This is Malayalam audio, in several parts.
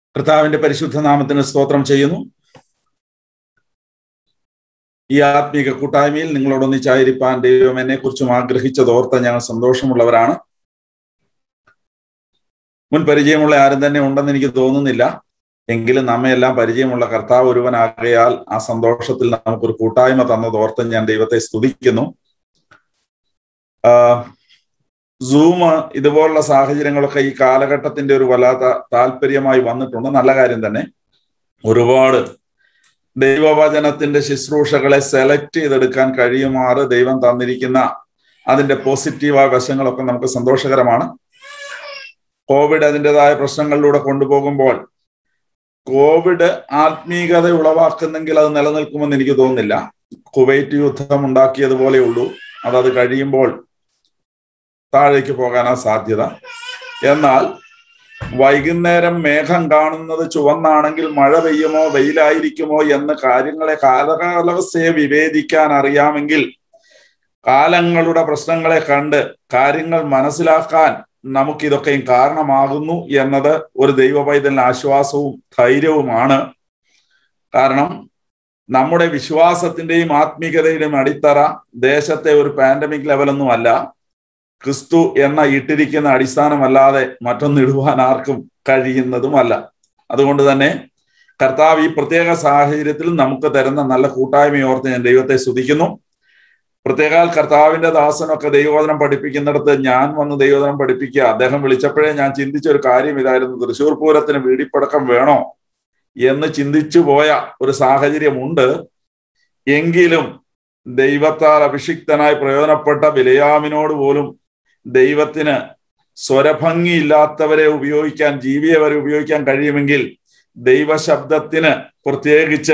കർത്താവിന്റെ പരിശുദ്ധ നാമത്തിന് സ്തോത്രം ചെയ്യുന്നു ഈ ആത്മീക കൂട്ടായ്മയിൽ നിങ്ങളോടൊന്നിച്ചായിരിക്കാൻ ദൈവം എന്നെ കുറിച്ചും ആഗ്രഹിച്ചതോർത്ത് ഞങ്ങൾ സന്തോഷമുള്ളവരാണ് മുൻ പരിചയമുള്ള ആരും തന്നെ ഉണ്ടെന്ന് എനിക്ക് തോന്നുന്നില്ല എങ്കിലും നമ്മയെല്ലാം പരിചയമുള്ള കർത്താവ് ഒരുവനാകയാൽ ആ സന്തോഷത്തിൽ നമുക്കൊരു കൂട്ടായ്മ തന്നതോർത്ത് ഞാൻ ദൈവത്തെ സ്തുതിക്കുന്നു സൂം ഇതുപോലുള്ള സാഹചര്യങ്ങളൊക്കെ ഈ കാലഘട്ടത്തിന്റെ ഒരു വല്ലാത്ത താല്പര്യമായി വന്നിട്ടുണ്ട് നല്ല കാര്യം തന്നെ ഒരുപാട് ദൈവവചനത്തിന്റെ ശുശ്രൂഷകളെ സെലക്ട് ചെയ്തെടുക്കാൻ കഴിയുമാറ് ദൈവം തന്നിരിക്കുന്ന അതിന്റെ പോസിറ്റീവായ വശങ്ങളൊക്കെ നമുക്ക് സന്തോഷകരമാണ് കോവിഡ് അതിൻ്റെതായ പ്രശ്നങ്ങളിലൂടെ കൊണ്ടുപോകുമ്പോൾ കോവിഡ് ആത്മീയത ഉളവാക്കുന്നെങ്കിൽ അത് നിലനിൽക്കുമെന്ന് എനിക്ക് തോന്നുന്നില്ല കുവൈറ്റ് യുദ്ധം ഉണ്ടാക്കിയതുപോലെയുള്ളൂ അതത് കഴിയുമ്പോൾ താഴേക്ക് പോകാനാ സാധ്യത എന്നാൽ വൈകുന്നേരം മേഘം കാണുന്നത് ചുവന്നാണെങ്കിൽ മഴ പെയ്യുമോ വെയിലായിരിക്കുമോ എന്ന് കാര്യങ്ങളെ കാലകാലവസ്ഥയെ വിവേചിക്കാൻ അറിയാമെങ്കിൽ കാലങ്ങളുടെ പ്രശ്നങ്ങളെ കണ്ട് കാര്യങ്ങൾ മനസ്സിലാക്കാൻ നമുക്കിതൊക്കെയും കാരണമാകുന്നു എന്നത് ഒരു ദൈവ പൈതലിന് ആശ്വാസവും ധൈര്യവുമാണ് കാരണം നമ്മുടെ വിശ്വാസത്തിന്റെയും ആത്മീയതയുടെയും അടിത്തറ ദേശത്തെ ഒരു പാൻഡമിക് ലെവലൊന്നുമല്ല ക്രിസ്തു എന്ന ഇട്ടിരിക്കുന്ന അടിസ്ഥാനമല്ലാതെ മറ്റൊന്നിടുവാൻ ആർക്കും കഴിയുന്നതുമല്ല അതുകൊണ്ട് തന്നെ കർത്താവ് ഈ പ്രത്യേക സാഹചര്യത്തിൽ നമുക്ക് തരുന്ന നല്ല കൂട്ടായ്മയോർത്ത് ഞാൻ ദൈവത്തെ സ്തുതിക്കുന്നു പ്രത്യേകാൽ കർത്താവിന്റെ ദാസനൊക്കെ ദൈവവചനം പഠിപ്പിക്കുന്നിടത്ത് ഞാൻ വന്ന് ദൈവവചനം പഠിപ്പിക്കുക അദ്ദേഹം വിളിച്ചപ്പോഴേ ഞാൻ ചിന്തിച്ച ഒരു കാര്യം ഇതായിരുന്നു തൃശ്ശൂർ പൂരത്തിന് വീടിപ്പടക്കം വേണോ എന്ന് ചിന്തിച്ചു പോയ ഒരു സാഹചര്യമുണ്ട് എങ്കിലും ദൈവത്താൽ അഭിഷിക്തനായി പ്രയോജനപ്പെട്ട ബിലയാമിനോട് പോലും ദൈവത്തിന് സ്വരഭംഗിയില്ലാത്തവരെ ഉപയോഗിക്കാൻ ജീവിയെ വരെ ഉപയോഗിക്കാൻ കഴിയുമെങ്കിൽ ദൈവശബ്ദത്തിന് പ്രത്യേകിച്ച്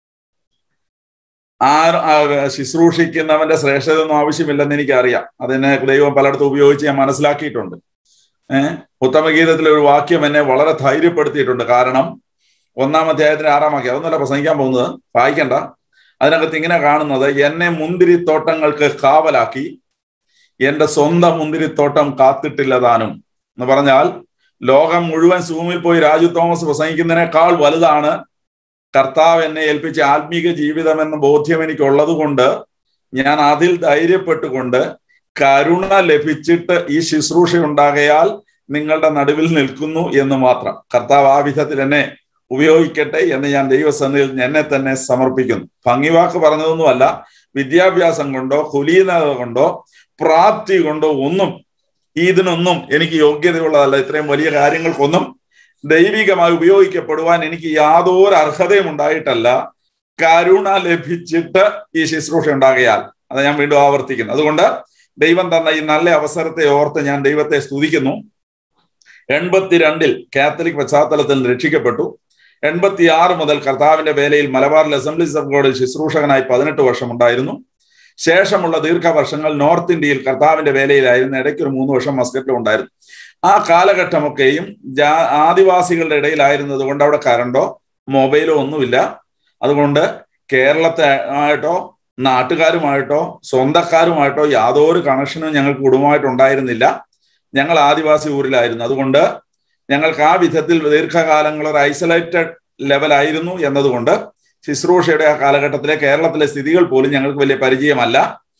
ആ ശുശ്രൂഷിക്കുന്നവന്റെ ശ്രേഷ്ഠതൊന്നും ആവശ്യമില്ലെന്ന് എനിക്കറിയാം അതിനെ ദൈവം പലയിടത്തും ഉപയോഗിച്ച് ഞാൻ മനസ്സിലാക്കിയിട്ടുണ്ട് ഏഹ് ഉത്തമഗീതത്തിലെ ഒരു വാക്യം എന്നെ വളരെ ധൈര്യപ്പെടുത്തിയിട്ടുണ്ട് കാരണം ഒന്നാം അധ്യായത്തിന് ആറാം വാക്യം അതൊന്നുമല്ല പ്രസംഗിക്കാൻ പോകുന്നത് വായിക്കണ്ട അതിനകത്ത് ഇങ്ങനെ കാണുന്നത് എന്നെ മുന്തിരിത്തോട്ടങ്ങൾക്ക് കാവലാക്കി എന്റെ സ്വന്തം മുന്തിരിത്തോട്ടം കാത്തിട്ടില്ല താനും എന്ന് പറഞ്ഞാൽ ലോകം മുഴുവൻ സൂമിൽ പോയി രാജു തോമസ് പ്രസംഗിക്കുന്നതിനേക്കാൾ വലുതാണ് കർത്താവ് എന്നെ ഏൽപ്പിച്ച ആത്മീക ജീവിതം എന്ന ബോധ്യം എനിക്കുള്ളത് കൊണ്ട് ഞാൻ അതിൽ ധൈര്യപ്പെട്ടുകൊണ്ട് കരുണ ലഭിച്ചിട്ട് ഈ ശുശ്രൂഷ ഉണ്ടാകയാൽ നിങ്ങളുടെ നടുവിൽ നിൽക്കുന്നു എന്ന് മാത്രം കർത്താവ് ആ വിധത്തിൽ എന്നെ ഉപയോഗിക്കട്ടെ എന്ന് ഞാൻ ദൈവസന്നിധിയിൽ എന്നെ തന്നെ സമർപ്പിക്കുന്നു ഭംഗിവാക്ക് പറഞ്ഞതൊന്നുമല്ല വിദ്യാഭ്യാസം കൊണ്ടോ കുലീനത കൊണ്ടോ പ്രാപ്തി കൊണ്ടോ ഒന്നും ഇതിനൊന്നും എനിക്ക് യോഗ്യതയുള്ളതല്ല ഇത്രയും വലിയ കാര്യങ്ങൾക്കൊന്നും ദൈവികമായി ഉപയോഗിക്കപ്പെടുവാൻ എനിക്ക് യാതൊരു അർഹതയും ഉണ്ടായിട്ടല്ല കരുണ ലഭിച്ചിട്ട് ഈ ശുശ്രൂഷ ഉണ്ടാകയാൽ അത് ഞാൻ വീണ്ടും ആവർത്തിക്കുന്നു അതുകൊണ്ട് ദൈവം തന്ന ഈ നല്ല അവസരത്തെ ഓർത്ത് ഞാൻ ദൈവത്തെ സ്തുതിക്കുന്നു എൺപത്തിരണ്ടിൽ കാത്തലിക് പശ്ചാത്തലത്തിൽ രക്ഷിക്കപ്പെട്ടു എൺപത്തി ആറ് മുതൽ കർത്താവിന്റെ വേലയിൽ മലബാറിൽ അസംബ്ലീസ് ഓഫ് ഗോഡിൽ ശുശ്രൂഷകനായി പതിനെട്ട് വർഷം ഉണ്ടായിരുന്നു ശേഷമുള്ള ദീർഘവർഷങ്ങൾ നോർത്ത് ഇന്ത്യയിൽ കർത്താവിന്റെ വേലയിലായിരുന്നു ഇടയ്ക്ക് ഒരു മൂന്ന് വർഷം മസ്കറ്റിലും ഉണ്ടായിരുന്നു ആ കാലഘട്ടമൊക്കെയും ആദിവാസികളുടെ ഇടയിലായിരുന്നത് കൊണ്ട് അവിടെ കറണ്ടോ മൊബൈലോ ഒന്നുമില്ല അതുകൊണ്ട് കേരളത്തെ ആയിട്ടോ നാട്ടുകാരുമായിട്ടോ സ്വന്തക്കാരുമായിട്ടോ യാതൊരു കണക്ഷനും ഞങ്ങൾക്ക് കുടുംബമായിട്ടുണ്ടായിരുന്നില്ല ഞങ്ങൾ ആദിവാസി ഊരിലായിരുന്നു അതുകൊണ്ട് ഞങ്ങൾക്ക് ആ വിധത്തിൽ ദീർഘകാലങ്ങൾ ഒരു ഐസൊലേറ്റഡ് ലെവലായിരുന്നു എന്നതുകൊണ്ട് ശുശ്രൂഷയുടെ ആ കാലഘട്ടത്തിലെ കേരളത്തിലെ സ്ഥിതികൾ പോലും ഞങ്ങൾക്ക് വലിയ പരിചയമല്ല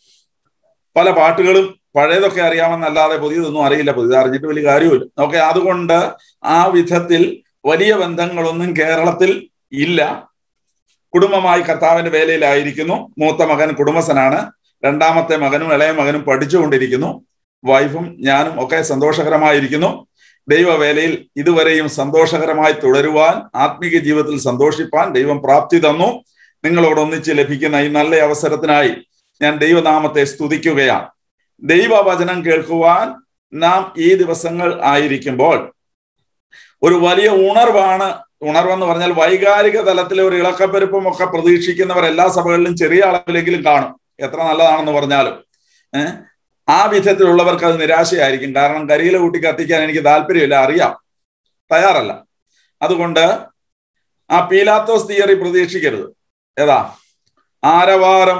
പല പാട്ടുകളും പഴയതൊക്കെ അറിയാമെന്നല്ലാതെ പുതിയതൊന്നും അറിയില്ല പുതിയത് അറിഞ്ഞിട്ട് വലിയ കാര്യമില്ല ഓക്കെ അതുകൊണ്ട് ആ വിധത്തിൽ വലിയ ബന്ധങ്ങളൊന്നും കേരളത്തിൽ ഇല്ല കുടുംബമായി കർത്താവിന്റെ വേലയിലായിരിക്കുന്നു മൂത്ത മകൻ കുടുംബസ്ഥനാണ് രണ്ടാമത്തെ മകനും ഇളയ മകനും പഠിച്ചുകൊണ്ടിരിക്കുന്നു വൈഫും ഞാനും ഒക്കെ സന്തോഷകരമായിരിക്കുന്നു ദൈവവേലയിൽ ഇതുവരെയും സന്തോഷകരമായി തുടരുവാൻ ആത്മീക ജീവിതത്തിൽ സന്തോഷിപ്പാൻ ദൈവം പ്രാപ്തി തന്നു നിങ്ങളോട് ഒന്നിച്ച് ലഭിക്കുന്ന ഈ നല്ല അവസരത്തിനായി ഞാൻ ദൈവനാമത്തെ സ്തുതിക്കുകയാണ് ദൈവവചനം കേൾക്കുവാൻ നാം ഈ ദിവസങ്ങൾ ആയിരിക്കുമ്പോൾ ഒരു വലിയ ഉണർവാണ് ഉണർവെന്ന് പറഞ്ഞാൽ വൈകാരിക തലത്തിലെ ഒരു ഇളക്കപ്പെരുപ്പം ഒക്കെ പ്രതീക്ഷിക്കുന്നവർ എല്ലാ സഭകളിലും ചെറിയ അളവിലെങ്കിലും കാണും എത്ര നല്ലതാണെന്ന് പറഞ്ഞാലും ഏഹ് ആ വിധത്തിലുള്ളവർക്ക് അത് നിരാശയായിരിക്കും കാരണം കരിയില കൂട്ടി കത്തിക്കാൻ എനിക്ക് താല്പര്യമില്ല അറിയാം തയ്യാറല്ല അതുകൊണ്ട് ആ പീലാത്തോസ് തിയറി പ്രതീക്ഷിക്കരുത് ഏതാ ആരവാരം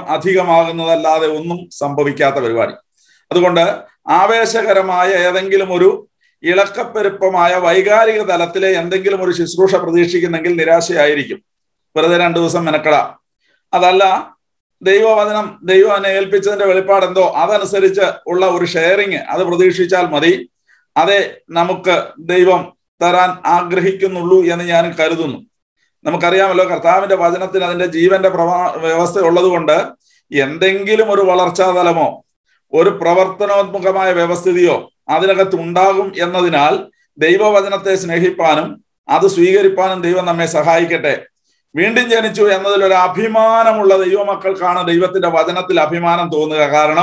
അധികമാകുന്നതല്ലാതെ ഒന്നും സംഭവിക്കാത്ത പരിപാടി അതുകൊണ്ട് ആവേശകരമായ ഏതെങ്കിലും ഒരു ഇളക്കപ്പെരുപ്പമായ വൈകാരിക തലത്തിലെ എന്തെങ്കിലും ഒരു ശുശ്രൂഷ പ്രതീക്ഷിക്കുന്നെങ്കിൽ നിരാശയായിരിക്കും വെറുതെ രണ്ടു ദിവസം മെനക്കെടാം അതല്ല ദൈവവചനം ദൈവം എന്നെ ഏൽപ്പിച്ചതിന്റെ വെളിപ്പാട് എന്തോ അതനുസരിച്ച് ഉള്ള ഒരു ഷെയറിങ് അത് പ്രതീക്ഷിച്ചാൽ മതി അതെ നമുക്ക് ദൈവം തരാൻ ആഗ്രഹിക്കുന്നുള്ളൂ എന്ന് ഞാൻ കരുതുന്നു നമുക്കറിയാമല്ലോ കർത്താവിന്റെ വചനത്തിന് അതിന്റെ ജീവന്റെ പ്രവാ വ്യവസ്ഥ ഉള്ളതുകൊണ്ട് എന്തെങ്കിലും ഒരു വളർച്ചാതലമോ ഒരു പ്രവർത്തനോന്മുഖമായ വ്യവസ്ഥിതിയോ അതിനകത്ത് ഉണ്ടാകും എന്നതിനാൽ ദൈവവചനത്തെ സ്നേഹിപ്പാനും അത് സ്വീകരിപ്പാനും ദൈവം നമ്മെ സഹായിക്കട്ടെ വീണ്ടും ജനിച്ചു എന്നതിൽ ഒരു അഭിമാനമുള്ള ദൈവമക്കൾക്കാണ് ദൈവത്തിന്റെ വചനത്തിൽ അഭിമാനം തോന്നുക കാരണം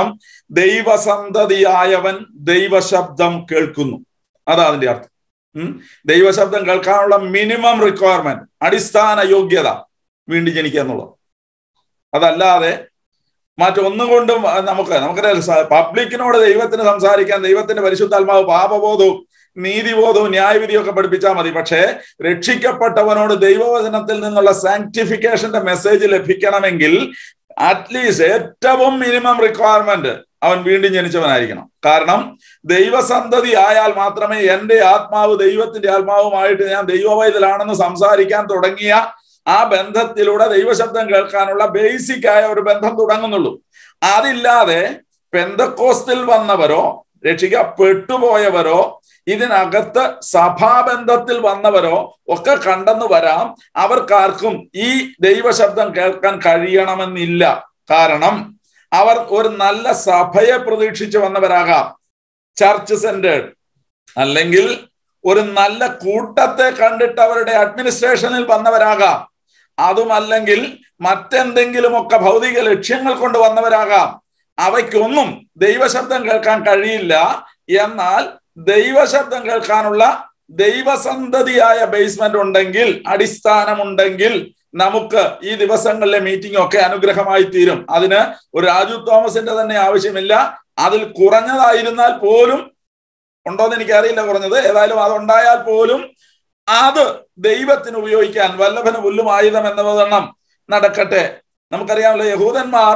ദൈവസന്തതിയായവൻ ദൈവശബ്ദം കേൾക്കുന്നു അതാ അതിന്റെ അർത്ഥം ഉം ദൈവശബ്ദം കേൾക്കാനുള്ള മിനിമം റിക്വയർമെന്റ് അടിസ്ഥാന യോഗ്യത വീണ്ടും ജനിക്കുക എന്നുള്ളത് അതല്ലാതെ മറ്റൊന്നുകൊണ്ടും നമുക്ക് നമുക്കറിയാം പബ്ലിക്കിനോട് ദൈവത്തിന് സംസാരിക്കാൻ ദൈവത്തിന്റെ പരിശുദ്ധാത്മാവ് പാപബോധവും നീതിബോധവും ന്യായവിധിയും ഒക്കെ പഠിപ്പിച്ചാൽ മതി പക്ഷേ രക്ഷിക്കപ്പെട്ടവനോട് ദൈവവചനത്തിൽ നിന്നുള്ള സാങ്ക്ടിഫിക്കേഷന്റെ മെസ്സേജ് ലഭിക്കണമെങ്കിൽ അറ്റ്ലീസ്റ്റ് ഏറ്റവും മിനിമം റിക്വയർമെന്റ് അവൻ വീണ്ടും ജനിച്ചവനായിരിക്കണം കാരണം ദൈവസന്തതി ആയാൽ മാത്രമേ എൻ്റെ ആത്മാവ് ദൈവത്തിന്റെ ആത്മാവുമായിട്ട് ഞാൻ ദൈവവൈതലാണെന്ന് സംസാരിക്കാൻ തുടങ്ങിയ ആ ബന്ധത്തിലൂടെ ദൈവശബ്ദം കേൾക്കാനുള്ള ബേസിക് ആയ ഒരു ബന്ധം തുടങ്ങുന്നുള്ളൂ അതില്ലാതെ പെന്തക്കോസ്റ്റിൽ വന്നവരോ രക്ഷിക്കപ്പെട്ടുപോയവരോ ഇതിനകത്ത് സഭാബന്ധത്തിൽ വന്നവരോ ഒക്കെ കണ്ടെന്ന് വരാം അവർക്കാർക്കും ഈ ദൈവശബ്ദം കേൾക്കാൻ കഴിയണമെന്നില്ല കാരണം അവർ ഒരു നല്ല സഭയെ പ്രതീക്ഷിച്ച് വന്നവരാകാം ചർച്ച് സെന്റേഡ് അല്ലെങ്കിൽ ഒരു നല്ല കൂട്ടത്തെ കണ്ടിട്ട് അവരുടെ അഡ്മിനിസ്ട്രേഷനിൽ വന്നവരാകാം അതുമല്ലെങ്കിൽ മറ്റെന്തെങ്കിലുമൊക്കെ ഭൗതിക ലക്ഷ്യങ്ങൾ കൊണ്ട് വന്നവരാകാം അവയ്ക്കൊന്നും ദൈവശബ്ദം കേൾക്കാൻ കഴിയില്ല എന്നാൽ ദൈവശബ്ദം കേൾക്കാനുള്ള ദൈവസന്തതിയായ ബേസ്മെന്റ് ഉണ്ടെങ്കിൽ അടിസ്ഥാനമുണ്ടെങ്കിൽ നമുക്ക് ഈ ദിവസങ്ങളിലെ മീറ്റിംഗ് ഒക്കെ അനുഗ്രഹമായി തീരും അതിന് ഒരു രാജു തോമസിന്റെ തന്നെ ആവശ്യമില്ല അതിൽ കുറഞ്ഞതായിരുന്നാൽ പോലും ഉണ്ടോന്ന് എനിക്കറിയില്ല കുറഞ്ഞത് ഏതായാലും അതുണ്ടായാൽ പോലും അത് ദൈവത്തിന് ഉപയോഗിക്കാൻ വല്ലഭന് പുല്ലും ആയുധം എന്നതെണ്ണം നടക്കട്ടെ നമുക്കറിയാമല്ലോ യഹൂദന്മാർ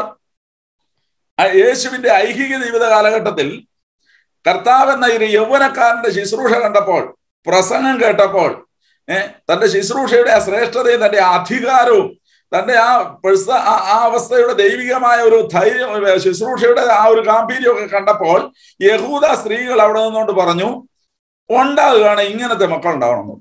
യേശുവിന്റെ ഐഹിക ജീവിത കാലഘട്ടത്തിൽ കർത്താവ് എന്ന ഒരു യൗവനക്കാരന്റെ ശുശ്രൂഷ കണ്ടപ്പോൾ പ്രസംഗം കേട്ടപ്പോൾ ഏഹ് തന്റെ ശുശ്രൂഷയുടെ ആ ശ്രേഷ്ഠതയും തന്റെ അധികാരവും തന്റെ ആ ആ അവസ്ഥയുടെ ദൈവികമായ ഒരു ധൈര്യം ശുശ്രൂഷയുടെ ആ ഒരു ഗാംഭീര്യമൊക്കെ കണ്ടപ്പോൾ യഹൂദ സ്ത്രീകൾ അവിടെ നിന്നുകൊണ്ട് പറഞ്ഞു ഉണ്ടാകുകയാണ് ഇങ്ങനത്തെ മക്കൾ ഉണ്ടാവണമെന്ന്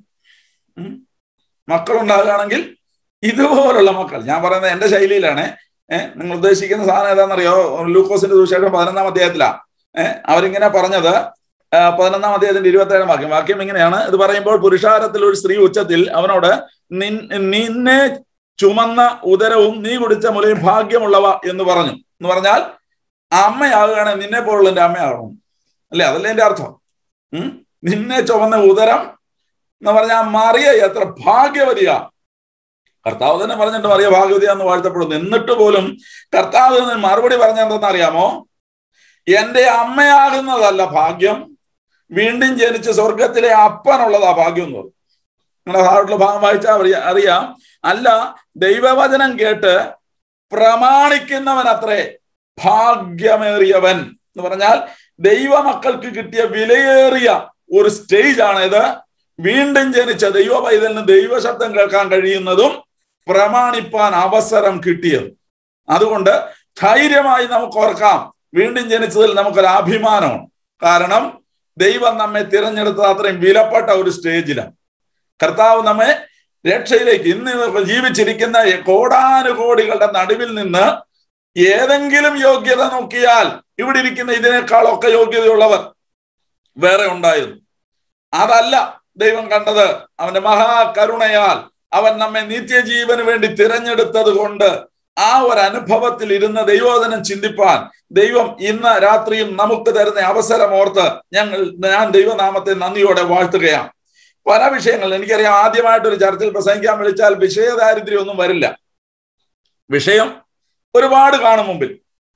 മക്കൾ ഉണ്ടാകുകയാണെങ്കിൽ ഇതുപോലുള്ള മക്കൾ ഞാൻ പറയുന്നത് എന്റെ ശൈലിയിലാണ് ഏഹ് നിങ്ങൾ ഉദ്ദേശിക്കുന്ന സാധനം ഏതാണെന്നറിയോ ലൂക്കോസിന്റെ സുവിശേഷം പതിനൊന്നാം അധ്യായത്തിലാ ഏഹ് അവരിങ്ങനെ പറഞ്ഞത് പതിനൊന്നാം അധ്യായത്തിന്റെ ഇരുപത്തേഴാം വാക്യം വാക്യം ഇങ്ങനെയാണ് ഇത് പറയുമ്പോൾ പുരുഷാരത്തിൽ ഒരു സ്ത്രീ ഉച്ചത്തിൽ അവനോട് നിന്നെ ചുമന്ന ഉദരവും നീ കുടിച്ച മുലയും ഭാഗ്യമുള്ളവ എന്ന് പറഞ്ഞു എന്ന് പറഞ്ഞാൽ അമ്മയാകുകയാണ് നിന്നെ പോലുള്ള എന്റെ അമ്മയാകണം അല്ലെ അതല്ലേ എന്റെ അർത്ഥം ഉം നിന്നെ ചുമന്ന ഉദരം എന്ന് പറഞ്ഞാൽ മറിയ എത്ര ഭാഗ്യവതിയാ കർത്താവ് തന്നെ പറഞ്ഞിട്ട് മറിയ ഭാഗ്യവതിയാന്ന് വാഴ്ത്തപ്പെടുന്നു എന്നിട്ട് പോലും കർത്താവ് മറുപടി പറഞ്ഞെന്തെന്ന് അറിയാമോ എന്റെ അമ്മയാകുന്നതല്ല ഭാഗ്യം വീണ്ടും ജനിച്ച് സ്വർഗത്തിലെ അപ്പനുള്ളതാ ഭാഗ്യം എന്ന് പറയും നിങ്ങളുടെ താഴോട്ടുള്ള ഭാഗം വായിച്ചാൽ അറിയാം അല്ല ദൈവവചനം കേട്ട് പ്രമാണിക്കുന്നവൻ അത്രേ ഭാഗ്യമേറിയവൻ എന്ന് പറഞ്ഞാൽ ദൈവമക്കൾക്ക് കിട്ടിയ വിലയേറിയ ഒരു സ്റ്റേജ് ആണ് ഇത് വീണ്ടും ജനിച്ച ദൈവ പൈതലിന് ദൈവശബ്ദം കേൾക്കാൻ കഴിയുന്നതും പ്രമാണിപ്പാൻ അവസരം കിട്ടിയത് അതുകൊണ്ട് ധൈര്യമായി നമുക്ക് ഓർക്കാം വീണ്ടും ജനിച്ചതിൽ നമുക്കൊരു അഭിമാനമാണ് കാരണം ദൈവം നമ്മെ തിരഞ്ഞെടുത്തത് അത്രയും വിലപ്പെട്ട ഒരു സ്റ്റേജിലാണ് കർത്താവ് നമ്മെ രക്ഷയിലേക്ക് ഇന്ന് ജീവിച്ചിരിക്കുന്ന കോടാനുകോടികളുടെ നടുവിൽ നിന്ന് ഏതെങ്കിലും യോഗ്യത നോക്കിയാൽ ഇവിടെ ഇരിക്കുന്ന ഇതിനേക്കാളൊക്കെ യോഗ്യതയുള്ളവർ വേറെ ഉണ്ടായിരുന്നു അതല്ല ദൈവം കണ്ടത് അവന്റെ മഹാകരുണയാൽ അവൻ നമ്മെ നിത്യജീവന് വേണ്ടി തിരഞ്ഞെടുത്തത് കൊണ്ട് ആ ഒരു അനുഭവത്തിൽ ഇരുന്ന് ദൈവോധനം ചിന്തിപ്പാൻ ദൈവം ഇന്ന് രാത്രിയും നമുക്ക് തരുന്ന അവസരം ഓർത്ത് ഞങ്ങൾ ഞാൻ ദൈവനാമത്തെ നന്ദിയോടെ വാഴ്ത്തുകയാണ് പല വിഷയങ്ങൾ എനിക്കറിയാം ആദ്യമായിട്ട് ഒരു ചർച്ചയിൽ പ്രസംഗിക്കാൻ വിളിച്ചാൽ വിഷയദാരിദ്ര്യം ഒന്നും വരില്ല വിഷയം ഒരുപാട് കാണും മുമ്പിൽ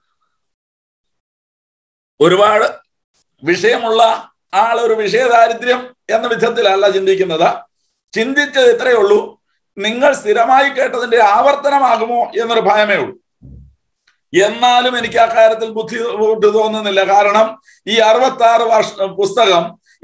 ഒരുപാട് വിഷയമുള്ള ആൾ ഒരു വിഷയദാരിദ്ര്യം എന്ന വിധത്തിലല്ല ചിന്തിക്കുന്നത് ചിന്തിച്ചത് ഇത്രയേ ഉള്ളൂ നിങ്ങൾ സ്ഥിരമായി കേട്ടതിന്റെ ആവർത്തനമാകുമോ എന്നൊരു ഭയമേ ഉള്ളൂ എന്നാലും എനിക്ക് ആ കാര്യത്തിൽ ബുദ്ധി തോന്നുന്നില്ല കാരണം ഈ അറുപത്തി ആറ് വർഷ പുസ്തകം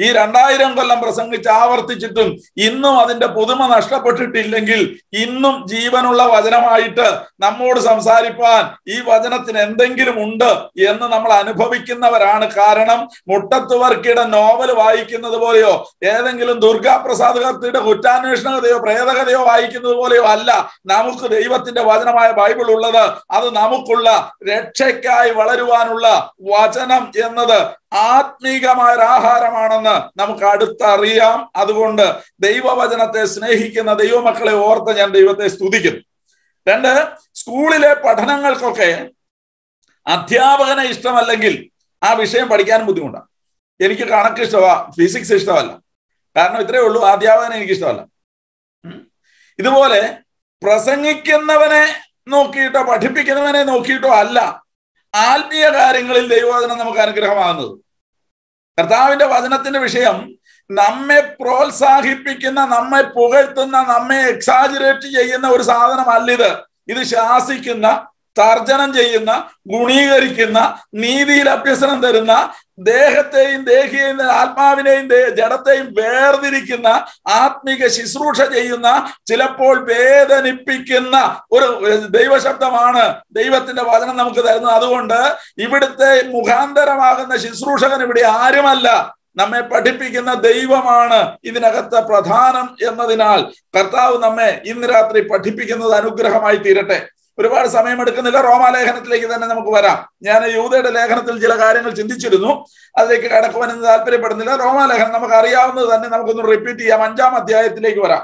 ഈ രണ്ടായിരം കൊല്ലം പ്രസംഗിച്ച് ആവർത്തിച്ചിട്ടും ഇന്നും അതിന്റെ പുതുമ നഷ്ടപ്പെട്ടിട്ടില്ലെങ്കിൽ ഇന്നും ജീവനുള്ള വചനമായിട്ട് നമ്മോട് സംസാരിപ്പാൻ ഈ വചനത്തിന് എന്തെങ്കിലും ഉണ്ട് എന്ന് നമ്മൾ അനുഭവിക്കുന്നവരാണ് കാരണം മുട്ടത്തുവർക്കിയുടെ നോവൽ വായിക്കുന്നത് പോലെയോ ഏതെങ്കിലും ദുർഗാപ്രസാദ് കർത്തിയുടെ കുറ്റാന്വേഷണ കഥയോ പ്രേതകഥയോ വായിക്കുന്നത് പോലെയോ അല്ല നമുക്ക് ദൈവത്തിന്റെ വചനമായ ബൈബിൾ ഉള്ളത് അത് നമുക്കുള്ള രക്ഷയ്ക്കായി വളരുവാനുള്ള വചനം എന്നത് ആത്മീകമായ ഒരു ആഹാരമാണെന്ന് നമുക്ക് അടുത്തറിയാം അതുകൊണ്ട് ദൈവവചനത്തെ സ്നേഹിക്കുന്ന ദൈവമക്കളെ ഓർത്ത് ഞാൻ ദൈവത്തെ സ്തുതിക്കുന്നു രണ്ട് സ്കൂളിലെ പഠനങ്ങൾക്കൊക്കെ അധ്യാപകനെ ഇഷ്ടമല്ലെങ്കിൽ ആ വിഷയം പഠിക്കാൻ ബുദ്ധിമുട്ടാണ് എനിക്ക് കണക്ക് ഇഷ്ടമാ ഫിസിക്സ് ഇഷ്ടമല്ല കാരണം ഇത്രയേ ഉള്ളൂ അധ്യാപകനെ എനിക്ക് ഇഷ്ടമല്ല ഇതുപോലെ പ്രസംഗിക്കുന്നവനെ നോക്കിയിട്ടോ പഠിപ്പിക്കുന്നവനെ നോക്കിയിട്ടോ അല്ല ആത്മീയ കാര്യങ്ങളിൽ ദൈവവചനം നമുക്ക് അനുഗ്രഹമാകുന്നത് കർത്താവിന്റെ വചനത്തിന്റെ വിഷയം നമ്മെ പ്രോത്സാഹിപ്പിക്കുന്ന നമ്മെ പുകഴ്ത്തുന്ന നമ്മെ എക്സാജുറേറ്റ് ചെയ്യുന്ന ഒരു സാധനമല്ല ഇത് ഇത് ശാസിക്കുന്ന തർജനം ചെയ്യുന്ന ഗുണീകരിക്കുന്ന നീതിയിൽ അഭ്യസനം തരുന്ന ദേഹത്തെയും ദേഹിയെയും ആത്മാവിനെയും ജഡത്തെയും വേർതിരിക്കുന്ന ആത്മിക ശുശ്രൂഷ ചെയ്യുന്ന ചിലപ്പോൾ വേദനിപ്പിക്കുന്ന ഒരു ദൈവശബ്ദമാണ് ദൈവത്തിന്റെ വചനം നമുക്ക് തരുന്നത് അതുകൊണ്ട് ഇവിടുത്തെ മുഖാന്തരമാകുന്ന ശുശ്രൂഷകൻ ഇവിടെ ആരുമല്ല നമ്മെ പഠിപ്പിക്കുന്ന ദൈവമാണ് ഇതിനകത്ത് പ്രധാനം എന്നതിനാൽ കർത്താവ് നമ്മെ ഇന്ന് രാത്രി പഠിപ്പിക്കുന്നത് അനുഗ്രഹമായി തീരട്ടെ ഒരുപാട് സമയം എടുക്കുന്നില്ല റോമാലേഖനത്തിലേക്ക് തന്നെ നമുക്ക് വരാം ഞാൻ യൂതയുടെ ലേഖനത്തിൽ ചില കാര്യങ്ങൾ ചിന്തിച്ചിരുന്നു അതിലേക്ക് കടക്കുവാനെന്ന് താല്പര്യപ്പെടുന്നില്ല റോമാലേഖനം നമുക്ക് അറിയാവുന്നത് തന്നെ നമുക്കൊന്ന് റിപ്പീറ്റ് ചെയ്യാം അഞ്ചാം അധ്യായത്തിലേക്ക് വരാം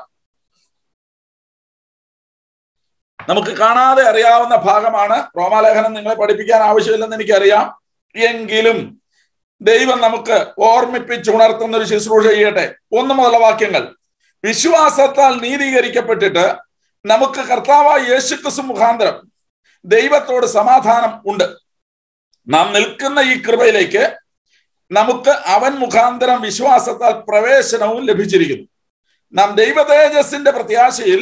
നമുക്ക് കാണാതെ അറിയാവുന്ന ഭാഗമാണ് റോമാലേഖനം നിങ്ങളെ പഠിപ്പിക്കാൻ ആവശ്യമില്ലെന്ന് എനിക്കറിയാം എങ്കിലും ദൈവം നമുക്ക് ഓർമ്മിപ്പിച്ചുണർത്തുന്ന ഒരു ശുശ്രൂഷ ചെയ്യട്ടെ ഒന്ന് മുതലുള്ള വാക്യങ്ങൾ വിശ്വാസത്താൽ നീതീകരിക്കപ്പെട്ടിട്ട് നമുക്ക് കർത്താവായ യേശുക്രിസ്തു മുഖാന്തരം ദൈവത്തോട് സമാധാനം ഉണ്ട് നാം നിൽക്കുന്ന ഈ കൃപയിലേക്ക് നമുക്ക് അവൻ മുഖാന്തരം വിശ്വാസത്താൽ പ്രവേശനവും ലഭിച്ചിരിക്കുന്നു നാം ദൈവ തേജസ്സിന്റെ പ്രത്യാശയിൽ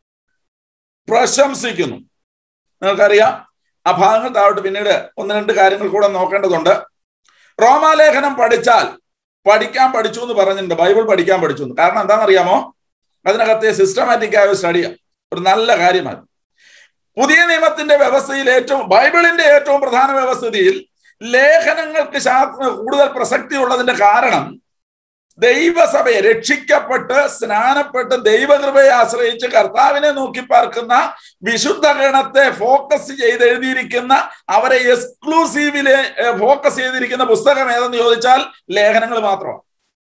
പ്രശംസിക്കുന്നു നിങ്ങൾക്കറിയാം ആ ഭാഗങ്ങൾ താഴോട്ട് പിന്നീട് ഒന്ന് രണ്ട് കാര്യങ്ങൾ കൂടെ നോക്കേണ്ടതുണ്ട് റോമാലേഖനം പഠിച്ചാൽ പഠിക്കാൻ പഠിച്ചു എന്ന് പറഞ്ഞിട്ടുണ്ട് ബൈബിൾ പഠിക്കാൻ പഠിച്ചു എന്ന് കാരണം എന്താണെന്നറിയാമോ അതിനകത്തെ സിസ്റ്റമാറ്റിക് ആയ സ്റ്റഡിയാണ് ഒരു നല്ല കാര്യമാണ് പുതിയ നിയമത്തിന്റെ വ്യവസ്ഥയിൽ ഏറ്റവും ബൈബിളിന്റെ ഏറ്റവും പ്രധാന വ്യവസ്ഥിതിയിൽ ലേഖനങ്ങൾക്ക് ശാസ്ത്ര കൂടുതൽ പ്രസക്തി ഉള്ളതിന്റെ കാരണം ദൈവസഭയെ രക്ഷിക്കപ്പെട്ട് സ്നാനപ്പെട്ട് ദൈവകൃപയെ ആശ്രയിച്ച് കർത്താവിനെ നോക്കി പാർക്കുന്ന വിശുദ്ധ ഗണത്തെ ഫോക്കസ് ചെയ്ത് എഴുതിയിരിക്കുന്ന അവരെ എക്സ്ക്ലൂസീവില് ഫോക്കസ് ചെയ്തിരിക്കുന്ന പുസ്തകം ഏതെന്ന് ചോദിച്ചാൽ ലേഖനങ്ങൾ മാത്രമാണ്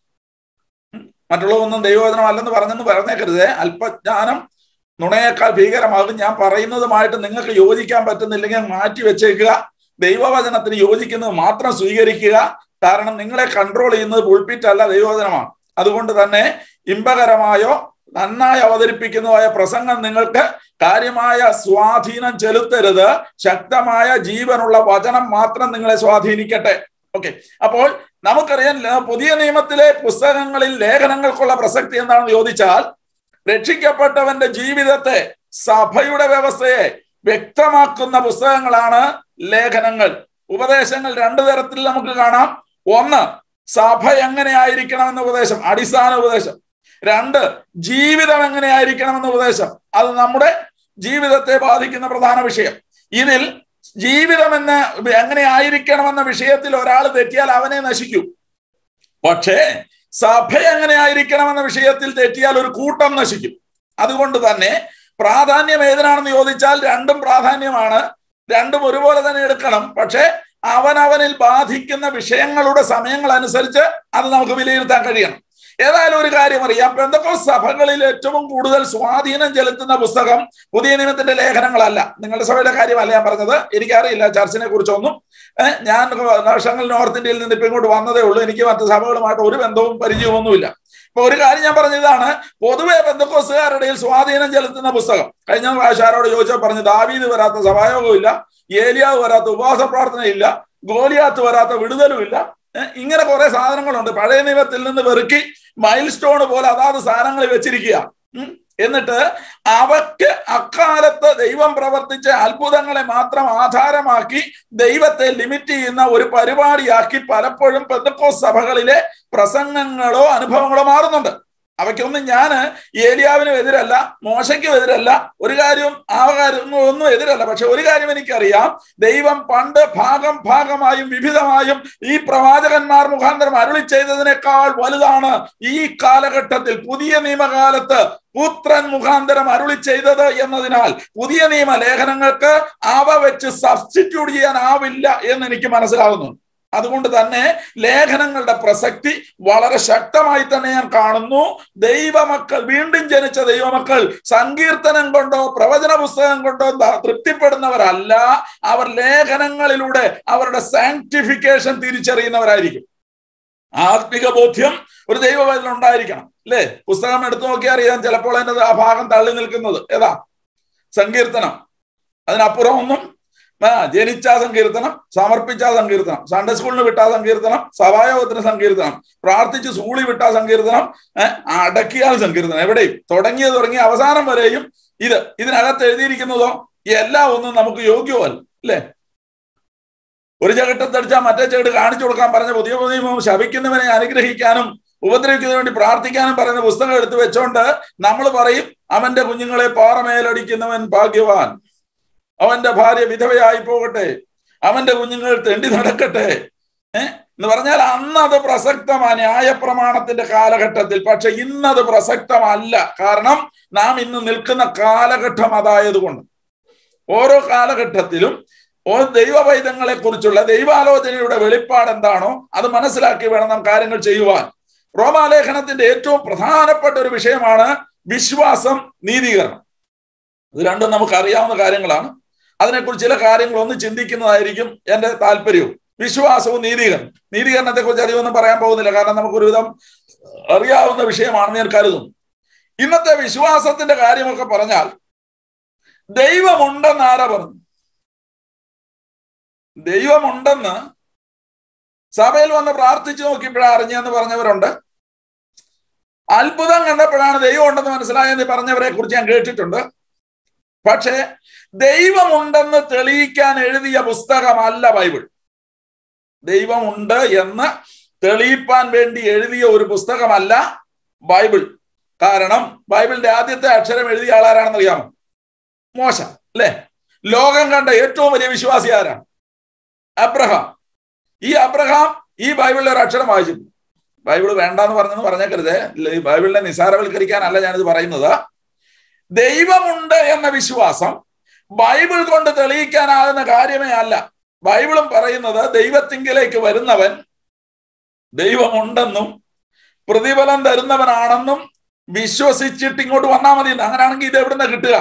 മറ്റുള്ളതൊന്നും ദൈവവചനം അല്ലെന്ന് പറഞ്ഞെന്ന് പറഞ്ഞേക്കരുത് അല്പജ്ഞാനം നുണയേക്കാൾ ഭീകരമാകും ഞാൻ പറയുന്നതുമായിട്ട് നിങ്ങൾക്ക് യോജിക്കാൻ പറ്റുന്നില്ലെങ്കിൽ മാറ്റി വെച്ചേക്കുക ദൈവവചനത്തിന് യോജിക്കുന്നത് മാത്രം സ്വീകരിക്കുക കാരണം നിങ്ങളെ കൺട്രോൾ ചെയ്യുന്നത് പുൾപ്പിറ്റ് അല്ല ദൈവവചനമാണ് അതുകൊണ്ട് തന്നെ ഇമ്പകരമായോ നന്നായി അവതരിപ്പിക്കുന്നതായ പ്രസംഗം നിങ്ങൾക്ക് കാര്യമായ സ്വാധീനം ചെലുത്തരുത് ശക്തമായ ജീവനുള്ള വചനം മാത്രം നിങ്ങളെ സ്വാധീനിക്കട്ടെ ഓക്കെ അപ്പോൾ നമുക്കറിയാം പുതിയ നിയമത്തിലെ പുസ്തകങ്ങളിൽ ലേഖനങ്ങൾക്കുള്ള പ്രസക്തി എന്താണെന്ന് ചോദിച്ചാൽ രക്ഷിക്കപ്പെട്ടവന്റെ ജീവിതത്തെ സഭയുടെ വ്യവസ്ഥയെ വ്യക്തമാക്കുന്ന പുസ്തകങ്ങളാണ് ലേഖനങ്ങൾ ഉപദേശങ്ങൾ രണ്ടു തരത്തിൽ നമുക്ക് കാണാം ഒന്ന് സഭ എങ്ങനെ ആയിരിക്കണമെന്ന ഉപദേശം അടിസ്ഥാന ഉപദേശം രണ്ട് ജീവിതം എങ്ങനെ ആയിരിക്കണമെന്ന ഉപദേശം അത് നമ്മുടെ ജീവിതത്തെ ബാധിക്കുന്ന പ്രധാന വിഷയം ഇതിൽ ജീവിതം എന്ന എങ്ങനെ ആയിരിക്കണമെന്ന വിഷയത്തിൽ ഒരാൾ തെറ്റിയാൽ അവനെ നശിക്കൂ പക്ഷേ സഭ എങ്ങനെ ആയിരിക്കണമെന്ന വിഷയത്തിൽ തെറ്റിയാൽ ഒരു കൂട്ടം നശിക്കും അതുകൊണ്ട് തന്നെ പ്രാധാന്യം ഏതിനാണെന്ന് ചോദിച്ചാൽ രണ്ടും പ്രാധാന്യമാണ് രണ്ടും ഒരുപോലെ തന്നെ എടുക്കണം പക്ഷെ അവനവനിൽ ബാധിക്കുന്ന വിഷയങ്ങളുടെ സമയങ്ങൾ അനുസരിച്ച് അത് നമുക്ക് വിലയിരുത്താൻ കഴിയണം ഏതായാലും ഒരു കാര്യം അറിയാം എന്തൊക്കെ സഭകളിൽ ഏറ്റവും കൂടുതൽ സ്വാധീനം ചെലുത്തുന്ന പുസ്തകം പുതിയ നിയമത്തിന്റെ ലേഖനങ്ങളല്ല നിങ്ങളുടെ സഭയുടെ കാര്യമല്ല ഞാൻ പറഞ്ഞത് എനിക്കറിയില്ല ചർച്ചിനെ കുറിച്ചൊന്നും ഞാൻ വർഷങ്ങൾ നോർത്ത് ഇന്ത്യയിൽ നിന്ന് ഇപ്പൊ ഇങ്ങോട്ട് വന്നതേ ഉള്ളൂ എനിക്ക് മറ്റു സഭകളുമായിട്ട് ഒരു ബന്ധവും പരിചയമൊന്നുമില്ല ഇപ്പൊ ഒരു കാര്യം ഞാൻ പറഞ്ഞതാണ് പൊതുവെ ബന്ധക്കോസുകാരുടെ സ്വാധീനം ചെലുത്തുന്ന പുസ്തകം കഴിഞ്ഞ പ്രാവശ്യം ആരോട് ചോദിച്ചാൽ പറഞ്ഞു ദാവീദ് വരാത്ത സഭായോഗമില്ല ഏലിയാവ് വരാത്ത ഉപവാസ പ്രാർത്ഥനയില്ല ഗോലിയാത്ത് വരാത്ത വിടുതലുമില്ല ഇങ്ങനെ കുറെ സാധനങ്ങളുണ്ട് പഴയ നിയമത്തിൽ നിന്ന് വെറുക്കി മൈൽ സ്റ്റോൺ പോലെ അതാത് സാധനങ്ങൾ വെച്ചിരിക്കുക എന്നിട്ട് അവക്ക് അക്കാലത്ത് ദൈവം പ്രവർത്തിച്ച അത്ഭുതങ്ങളെ മാത്രം ആധാരമാക്കി ദൈവത്തെ ലിമിറ്റ് ചെയ്യുന്ന ഒരു പരിപാടിയാക്കി പലപ്പോഴും പെന്തക്കോ സഭകളിലെ പ്രസംഗങ്ങളോ അനുഭവങ്ങളോ മാറുന്നുണ്ട് അവയ്ക്കൊന്നും ഞാൻ ഏലിയാവിനും എതിരല്ല മോശയ്ക്കും എതിരല്ല ഒരു കാര്യവും ആ കാര്യങ്ങളൊന്നും എതിരല്ല പക്ഷെ ഒരു കാര്യം എനിക്കറിയാം ദൈവം പണ്ട് ഭാഗം ഭാഗമായും വിവിധമായും ഈ പ്രവാചകന്മാർ മുഖാന്തരം അരുളി ചെയ്തതിനേക്കാൾ വലുതാണ് ഈ കാലഘട്ടത്തിൽ പുതിയ നിയമകാലത്ത് പുത്രൻ മുഖാന്തരം അരുളി ചെയ്തത് എന്നതിനാൽ പുതിയ നിയമ ലേഖനങ്ങൾക്ക് അവ വെച്ച് സബ്സ്റ്റിറ്റ്യൂട്ട് ചെയ്യാനാവില്ല എന്ന് എനിക്ക് മനസ്സിലാകുന്നു അതുകൊണ്ട് തന്നെ ലേഖനങ്ങളുടെ പ്രസക്തി വളരെ ശക്തമായി തന്നെ ഞാൻ കാണുന്നു ദൈവമക്കൾ വീണ്ടും ജനിച്ച ദൈവമക്കൾ സങ്കീർത്തനം കൊണ്ടോ പ്രവചന പുസ്തകം കൊണ്ടോ തൃപ്തിപ്പെടുന്നവരല്ല അവർ ലേഖനങ്ങളിലൂടെ അവരുടെ സാങ്ക്ടിഫിക്കേഷൻ തിരിച്ചറിയുന്നവരായിരിക്കും ആത്മിക ബോധ്യം ഒരു ദൈവവേദന ഉണ്ടായിരിക്കണം അല്ലേ പുസ്തകം എടുത്തു നോക്കിയാൽ അറിയാം ചിലപ്പോൾ അതിൻ്റെ ആ ഭാഗം തള്ളി നിൽക്കുന്നത് ഏതാ സങ്കീർത്തനം അതിനപ്പുറം ഒന്നും ആ ജനിച്ച സങ്കീർത്തനം സമർപ്പിച്ച സങ്കീർത്തനം സൺഡേ സ്കൂളിന് വിട്ട സങ്കീർത്തനം സഭായോഗത്തിന് സങ്കീർത്തനം പ്രാർത്ഥിച്ച് സൂളി വിട്ട സങ്കീർത്തനം അടക്കിയാൽ സങ്കീർത്തനം എവിടെയും തുടങ്ങിയ തുടങ്ങിയ അവസാനം വരെയും ഇത് ഇതിനകത്ത് എഴുതിയിരിക്കുന്നതോ എല്ലാം ഒന്നും നമുക്ക് യോഗ്യമല്ല അല്ലേ ഒരു ചകിട്ടത്തടിച്ചാൽ മറ്റേ ചകിട്ട് കാണിച്ചു കൊടുക്കാൻ പറഞ്ഞ പുതിയ നിയമം ശപിക്കുന്നവനെ അനുഗ്രഹിക്കാനും ഉപദ്രവിക്കുന്നതിന് വേണ്ടി പ്രാർത്ഥിക്കാനും പറയുന്ന പുസ്തകം എടുത്തു വെച്ചോണ്ട് നമ്മൾ പറയും അവന്റെ കുഞ്ഞുങ്ങളെ പാറമേലടിക്കുന്നവൻ ഭാഗ്യവാൻ അവന്റെ ഭാര്യ വിധവയായി പോകട്ടെ അവന്റെ കുഞ്ഞുങ്ങൾ തെണ്ടി നടക്കട്ടെ ഏഹ് എന്ന് പറഞ്ഞാൽ അന്ന് അത് പ്രസക്തമാണ് ന്യായപ്രമാണത്തിന്റെ കാലഘട്ടത്തിൽ പക്ഷെ ഇന്നത് പ്രസക്തമല്ല കാരണം നാം ഇന്ന് നിൽക്കുന്ന കാലഘട്ടം അതായതുകൊണ്ട് ഓരോ കാലഘട്ടത്തിലും ഓ ദൈവവൈദങ്ങളെ കുറിച്ചുള്ള ദൈവാലോചനയുടെ വെളിപ്പാട് എന്താണോ അത് മനസ്സിലാക്കി വേണം നാം കാര്യങ്ങൾ ചെയ്യുവാൻ റോമാലേഖനത്തിന്റെ ഏറ്റവും പ്രധാനപ്പെട്ട ഒരു വിഷയമാണ് വിശ്വാസം നീതീകരണം ഇത് രണ്ടും നമുക്ക് അറിയാവുന്ന കാര്യങ്ങളാണ് അതിനെക്കുറിച്ച് ചില കാര്യങ്ങൾ ഒന്ന് ചിന്തിക്കുന്നതായിരിക്കും എന്റെ താല്പര്യവും വിശ്വാസവും നീതീകരണം നീതീകരണത്തെ കുറിച്ച് അധികമൊന്നും പറയാൻ പോകുന്നില്ല കാരണം നമുക്കൊരുവിധം അറിയാവുന്ന വിഷയമാണെന്ന് ഞാൻ കരുതുന്നു ഇന്നത്തെ വിശ്വാസത്തിന്റെ കാര്യമൊക്കെ പറഞ്ഞാൽ ദൈവമുണ്ടെന്ന് ആരാ പറഞ്ഞു ദൈവമുണ്ടെന്ന് സഭയിൽ വന്ന് പ്രാർത്ഥിച്ചു നോക്കിയപ്പോഴാണ് അറിഞ്ഞെന്ന് പറഞ്ഞവരുണ്ട് അത്ഭുതം കണ്ടപ്പോഴാണ് ദൈവം ഉണ്ടെന്ന് മനസ്സിലായെന്ന് പറഞ്ഞവരെ കുറിച്ച് ഞാൻ കേട്ടിട്ടുണ്ട് പക്ഷേ ദൈവമുണ്ടെന്ന് തെളിയിക്കാൻ എഴുതിയ പുസ്തകമല്ല ബൈബിൾ ദൈവമുണ്ട് എന്ന് തെളിയിപ്പാൻ വേണ്ടി എഴുതിയ ഒരു പുസ്തകമല്ല ബൈബിൾ കാരണം ബൈബിളിന്റെ ആദ്യത്തെ അക്ഷരം എഴുതിയ ആളാരാണെന്ന് അറിയാമോ മോശ അല്ലെ ലോകം കണ്ട ഏറ്റവും വലിയ വിശ്വാസി ആരാണ് അബ്രഹാം ഈ അബ്രഹാം ഈ ബൈബിളിലെ ഒരു അക്ഷരം വായിച്ചിട്ടുണ്ട് ബൈബിൾ വേണ്ടെന്ന് പറഞ്ഞെന്ന് പറഞ്ഞേക്കരുത് ഈ ബൈബിളിനെ നിസാരവൽക്കരിക്കാനല്ല ഞാനിത് പറയുന്നത് ദൈവമുണ്ട് എന്ന വിശ്വാസം ബൈബിൾ കൊണ്ട് തെളിയിക്കാനാകുന്ന കാര്യമേ അല്ല ബൈബിളും പറയുന്നത് ദൈവത്തിങ്കിലേക്ക് വരുന്നവൻ ദൈവമുണ്ടെന്നും പ്രതിഫലം തരുന്നവനാണെന്നും വിശ്വസിച്ചിട്ട് ഇങ്ങോട്ട് വന്നാൽ മതി അങ്ങനെയാണെങ്കിൽ ഇത് എവിടുന്ന കിട്ടുക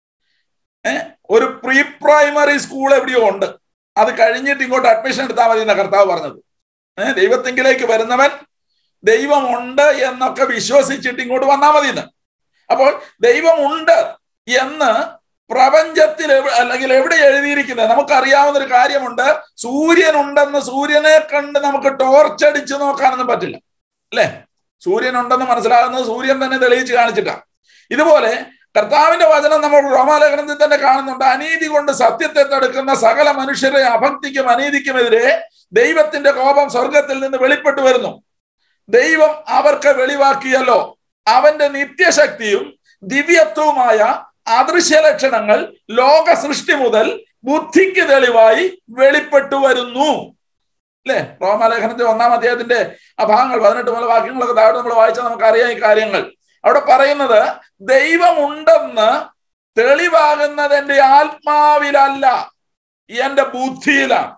ഏഹ് ഒരു പ്രീ പ്രൈമറി സ്കൂൾ എവിടെയോ ഉണ്ട് അത് കഴിഞ്ഞിട്ട് ഇങ്ങോട്ട് അഡ്മിഷൻ എടുത്താൽ മതി എന്ന കർത്താവ് പറഞ്ഞത് ഏഹ് ദൈവത്തിങ്കിലേക്ക് വരുന്നവൻ ദൈവമുണ്ട് എന്നൊക്കെ വിശ്വസിച്ചിട്ട് ഇങ്ങോട്ട് വന്നാൽ മതി എന്ന് അപ്പോൾ ദൈവമുണ്ട് എന്ന് പ്രപഞ്ചത്തിൽ അല്ലെങ്കിൽ എവിടെ എഴുതിയിരിക്കുന്നത് നമുക്കറിയാവുന്ന ഒരു കാര്യമുണ്ട് സൂര്യൻ ഉണ്ടെന്ന് സൂര്യനെ കണ്ട് നമുക്ക് ടോർച്ച് അടിച്ചു നോക്കാനൊന്നും പറ്റില്ല അല്ലെ സൂര്യൻ ഉണ്ടെന്ന് മനസ്സിലാകുന്നത് സൂര്യൻ തന്നെ തെളിയിച്ച് കാണിച്ചിട്ടാണ് ഇതുപോലെ കർത്താവിന്റെ വചനം നമ്മൾ റോമാലേഖനത്തിൽ തന്നെ കാണുന്നുണ്ട് അനീതി കൊണ്ട് സത്യത്തെ തടുക്കുന്ന സകല മനുഷ്യരെ അഭക്തിക്കും അനീതിക്കുമെതിരെ ദൈവത്തിന്റെ കോപം സ്വർഗത്തിൽ നിന്ന് വെളിപ്പെട്ടു വരുന്നു ദൈവം അവർക്ക് വെളിവാക്കിയല്ലോ അവന്റെ നിത്യശക്തിയും ദിവ്യത്വവുമായ അദൃശ്യ ലക്ഷണങ്ങൾ ലോക സൃഷ്ടി മുതൽ ബുദ്ധിക്ക് തെളിവായി വെളിപ്പെട്ടു വരുന്നു അല്ലെ റോമാലേഖനത്തിന്റെ ഒന്നാം അധ്യായത്തിന്റെ ആ ഭാഗങ്ങൾ പതിനെട്ട് മുതൽ വാക്യങ്ങളൊക്കെ താഴെ നമ്മൾ വായിച്ചാൽ നമുക്ക് അറിയാം ഈ കാര്യങ്ങൾ അവിടെ പറയുന്നത് ദൈവമുണ്ടെന്ന് തെളിവാകുന്നത് എന്റെ ആത്മാവിലല്ല എന്റെ ബുദ്ധിയിലാണ്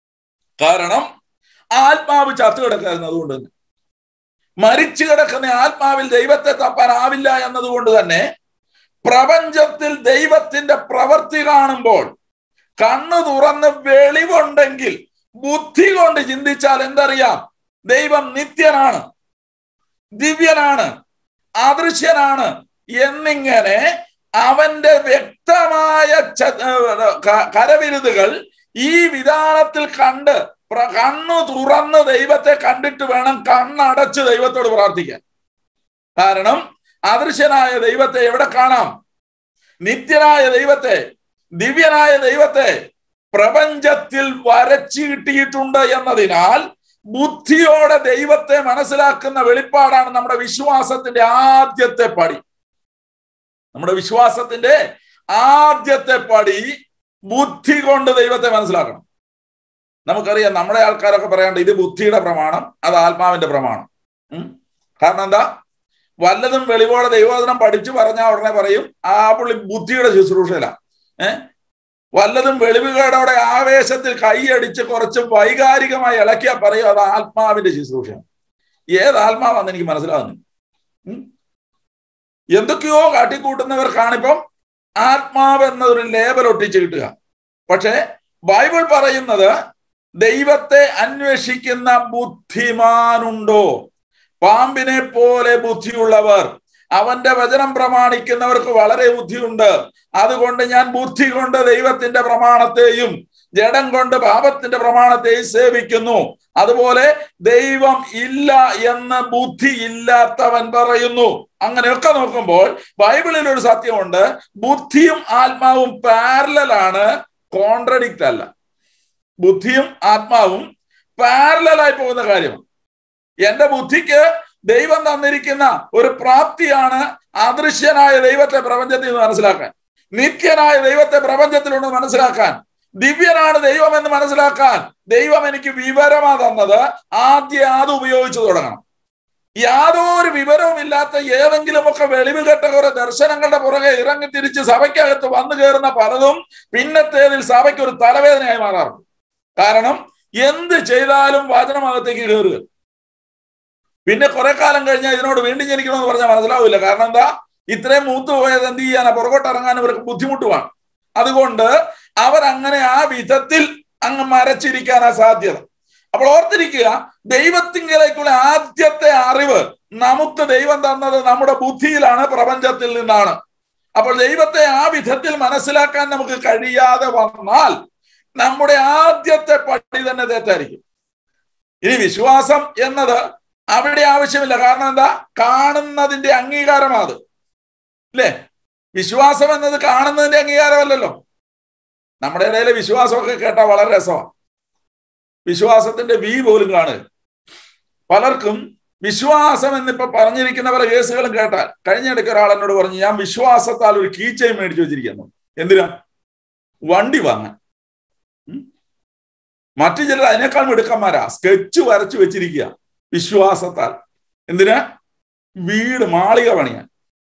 കാരണം ആത്മാവ് ചത്തു കിടക്കായിരുന്നു അതുകൊണ്ട് തന്നെ മരിച്ചു കിടക്കുന്ന ആത്മാവിൽ ദൈവത്തെ തപ്പാനാവില്ല എന്നതുകൊണ്ട് തന്നെ പ്രപഞ്ചത്തിൽ ദൈവത്തിന്റെ പ്രവൃത്തി കാണുമ്പോൾ കണ്ണു തുറന്ന് വെളിവുണ്ടെങ്കിൽ ബുദ്ധി കൊണ്ട് ചിന്തിച്ചാൽ എന്തറിയാം ദൈവം നിത്യനാണ് ദിവ്യനാണ് അദൃശ്യനാണ് എന്നിങ്ങനെ അവന്റെ വ്യക്തമായ കരവിരുതുകൾ ഈ വിധാനത്തിൽ കണ്ട് കണ്ണു തുറന്ന് ദൈവത്തെ കണ്ടിട്ട് വേണം കണ്ണടച്ച് ദൈവത്തോട് പ്രാർത്ഥിക്കാൻ കാരണം അദൃശ്യനായ ദൈവത്തെ എവിടെ കാണാം നിത്യനായ ദൈവത്തെ ദിവ്യനായ ദൈവത്തെ പ്രപഞ്ചത്തിൽ വരച്ചു കിട്ടിയിട്ടുണ്ട് എന്നതിനാൽ ബുദ്ധിയോടെ ദൈവത്തെ മനസ്സിലാക്കുന്ന വെളിപ്പാടാണ് നമ്മുടെ വിശ്വാസത്തിന്റെ ആദ്യത്തെ പടി നമ്മുടെ വിശ്വാസത്തിന്റെ ആദ്യത്തെ പടി ബുദ്ധി കൊണ്ട് ദൈവത്തെ മനസ്സിലാക്കണം നമുക്കറിയാം നമ്മുടെ ആൾക്കാരൊക്കെ പറയാണ്ട് ഇത് ബുദ്ധിയുടെ പ്രമാണം അത് ആത്മാവിന്റെ പ്രമാണം കാരണം എന്താ വല്ലതും വെളിവോടെ ദൈവവചനം പഠിച്ചു പറഞ്ഞാൽ ഉടനെ പറയും ആ പുള്ളി ബുദ്ധിയുടെ ശുശ്രൂഷയില ഏഹ് വല്ലതും വെളിവുകേടോടെ ആവേശത്തിൽ കൈയടിച്ച് കുറച്ച് വൈകാരികമായി ഇളക്കിയാ പറയും അത് ആത്മാവിന്റെ ശുശ്രൂഷയാണ് ഏത് ആത്മാവാന്ന് എനിക്ക് മനസ്സിലാവുന്നു എന്തൊക്കെയോ കാട്ടിക്കൂട്ടുന്നവർക്കാണിപ്പം ആത്മാവ് എന്നൊരു ലേബൽ ഒട്ടിച്ച് കിട്ടുക പക്ഷെ ബൈബിൾ പറയുന്നത് ദൈവത്തെ അന്വേഷിക്കുന്ന ബുദ്ധിമാനുണ്ടോ പാമ്പിനെ പോലെ ബുദ്ധിയുള്ളവർ അവന്റെ വചനം പ്രമാണിക്കുന്നവർക്ക് വളരെ ബുദ്ധിയുണ്ട് അതുകൊണ്ട് ഞാൻ ബുദ്ധി കൊണ്ട് ദൈവത്തിന്റെ പ്രമാണത്തെയും ജഡം കൊണ്ട് പാപത്തിന്റെ പ്രമാണത്തെയും സേവിക്കുന്നു അതുപോലെ ദൈവം ഇല്ല എന്ന് ബുദ്ധി ഇല്ലാത്തവൻ പറയുന്നു അങ്ങനെയൊക്കെ നോക്കുമ്പോൾ ബൈബിളിൽ ഒരു സത്യമുണ്ട് ബുദ്ധിയും ആത്മാവും പാരലാണ് കോൺട്രഡിക്റ്റ് അല്ല ബുദ്ധിയും ആത്മാവും പാരലായി പോകുന്ന കാര്യമാണ് എന്റെ ബുദ്ധിക്ക് ദൈവം തന്നിരിക്കുന്ന ഒരു പ്രാപ്തിയാണ് അദൃശ്യനായ ദൈവത്തെ പ്രപഞ്ചത്തിൽ നിന്ന് മനസ്സിലാക്കാൻ നിത്യനായ ദൈവത്തെ പ്രപഞ്ചത്തിലുണ്ട് മനസ്സിലാക്കാൻ ദിവ്യനാണ് ദൈവം എന്ന് മനസ്സിലാക്കാൻ ദൈവം എനിക്ക് വിവരമാ തന്നത് ആദ്യം അത് ഉപയോഗിച്ചു തുടങ്ങണം യാതൊരു വിവരവും ഇല്ലാത്ത ഏതെങ്കിലുമൊക്കെ വെളിവ് കെട്ട കുറെ ദർശനങ്ങളുടെ പുറകെ ഇറങ്ങി തിരിച്ച് സഭയ്ക്കകത്ത് വന്നു കയറുന്ന പലതും പിന്നത്തേതിൽ സഭയ്ക്ക് ഒരു തലവേദനയായി മാറാറുണ്ട് കാരണം എന്ത് ചെയ്താലും വചനമകത്തേക്ക് കയറുക പിന്നെ കുറെ കാലം കഴിഞ്ഞാൽ ഇതിനോട് വീണ്ടും ജനിക്കണമെന്ന് പറഞ്ഞാൽ മനസ്സിലാവില്ല കാരണം എന്താ ഇത്രയും മൂത്തു പോയത് എന്ത് ചെയ്യാനാ പുറകോട്ട് ഇറങ്ങാൻ ഇവർക്ക് ബുദ്ധിമുട്ടുമാണ് അതുകൊണ്ട് അവരങ്ങനെ ആ വിധത്തിൽ അങ്ങ് മരച്ചിരിക്കാനാ സാധ്യത അപ്പോൾ ഓർത്തിരിക്കുക ദൈവത്തിങ്കിലേക്കുള്ള ആദ്യത്തെ അറിവ് നമുക്ക് ദൈവം തന്നത് നമ്മുടെ ബുദ്ധിയിലാണ് പ്രപഞ്ചത്തിൽ നിന്നാണ് അപ്പോൾ ദൈവത്തെ ആ വിധത്തിൽ മനസ്സിലാക്കാൻ നമുക്ക് കഴിയാതെ വന്നാൽ നമ്മുടെ ആദ്യത്തെ പടി തന്നെ തെറ്റായിരിക്കും ഇനി വിശ്വാസം എന്നത് അവിടെ ആവശ്യമില്ല കാരണം എന്താ കാണുന്നതിന്റെ അംഗീകാരമാണ് അത് അല്ലേ വിശ്വാസം എന്നത് കാണുന്നതിന്റെ അംഗീകാരമല്ലല്ലോ നമ്മുടെ ഇടയിലെ വിശ്വാസമൊക്കെ കേട്ടാൽ വളരെ രസമാണ് വിശ്വാസത്തിന്റെ വി പോലും കാണുക പലർക്കും വിശ്വാസം എന്നിപ്പോ പറഞ്ഞിരിക്കുന്ന പല കേസുകളും കേട്ടാൽ കഴിഞ്ഞിടയ്ക്ക് ഒരാൾ എന്നോട് പറഞ്ഞു ഞാൻ വിശ്വാസത്താൽ ഒരു കീച്ചയും മേടിച്ചു വെച്ചിരിക്കുന്നു എന്തിനാ വണ്ടി വാങ്ങാൻ മറ്റു ചിലർ അതിനേക്കാൾ മിടുക്കന്മാരാ സ്കെച്ച് വരച്ചു വെച്ചിരിക്കുക വിശ്വാസത്താൽ എന്തിനാ വീട് മാളിക പണിയാൻ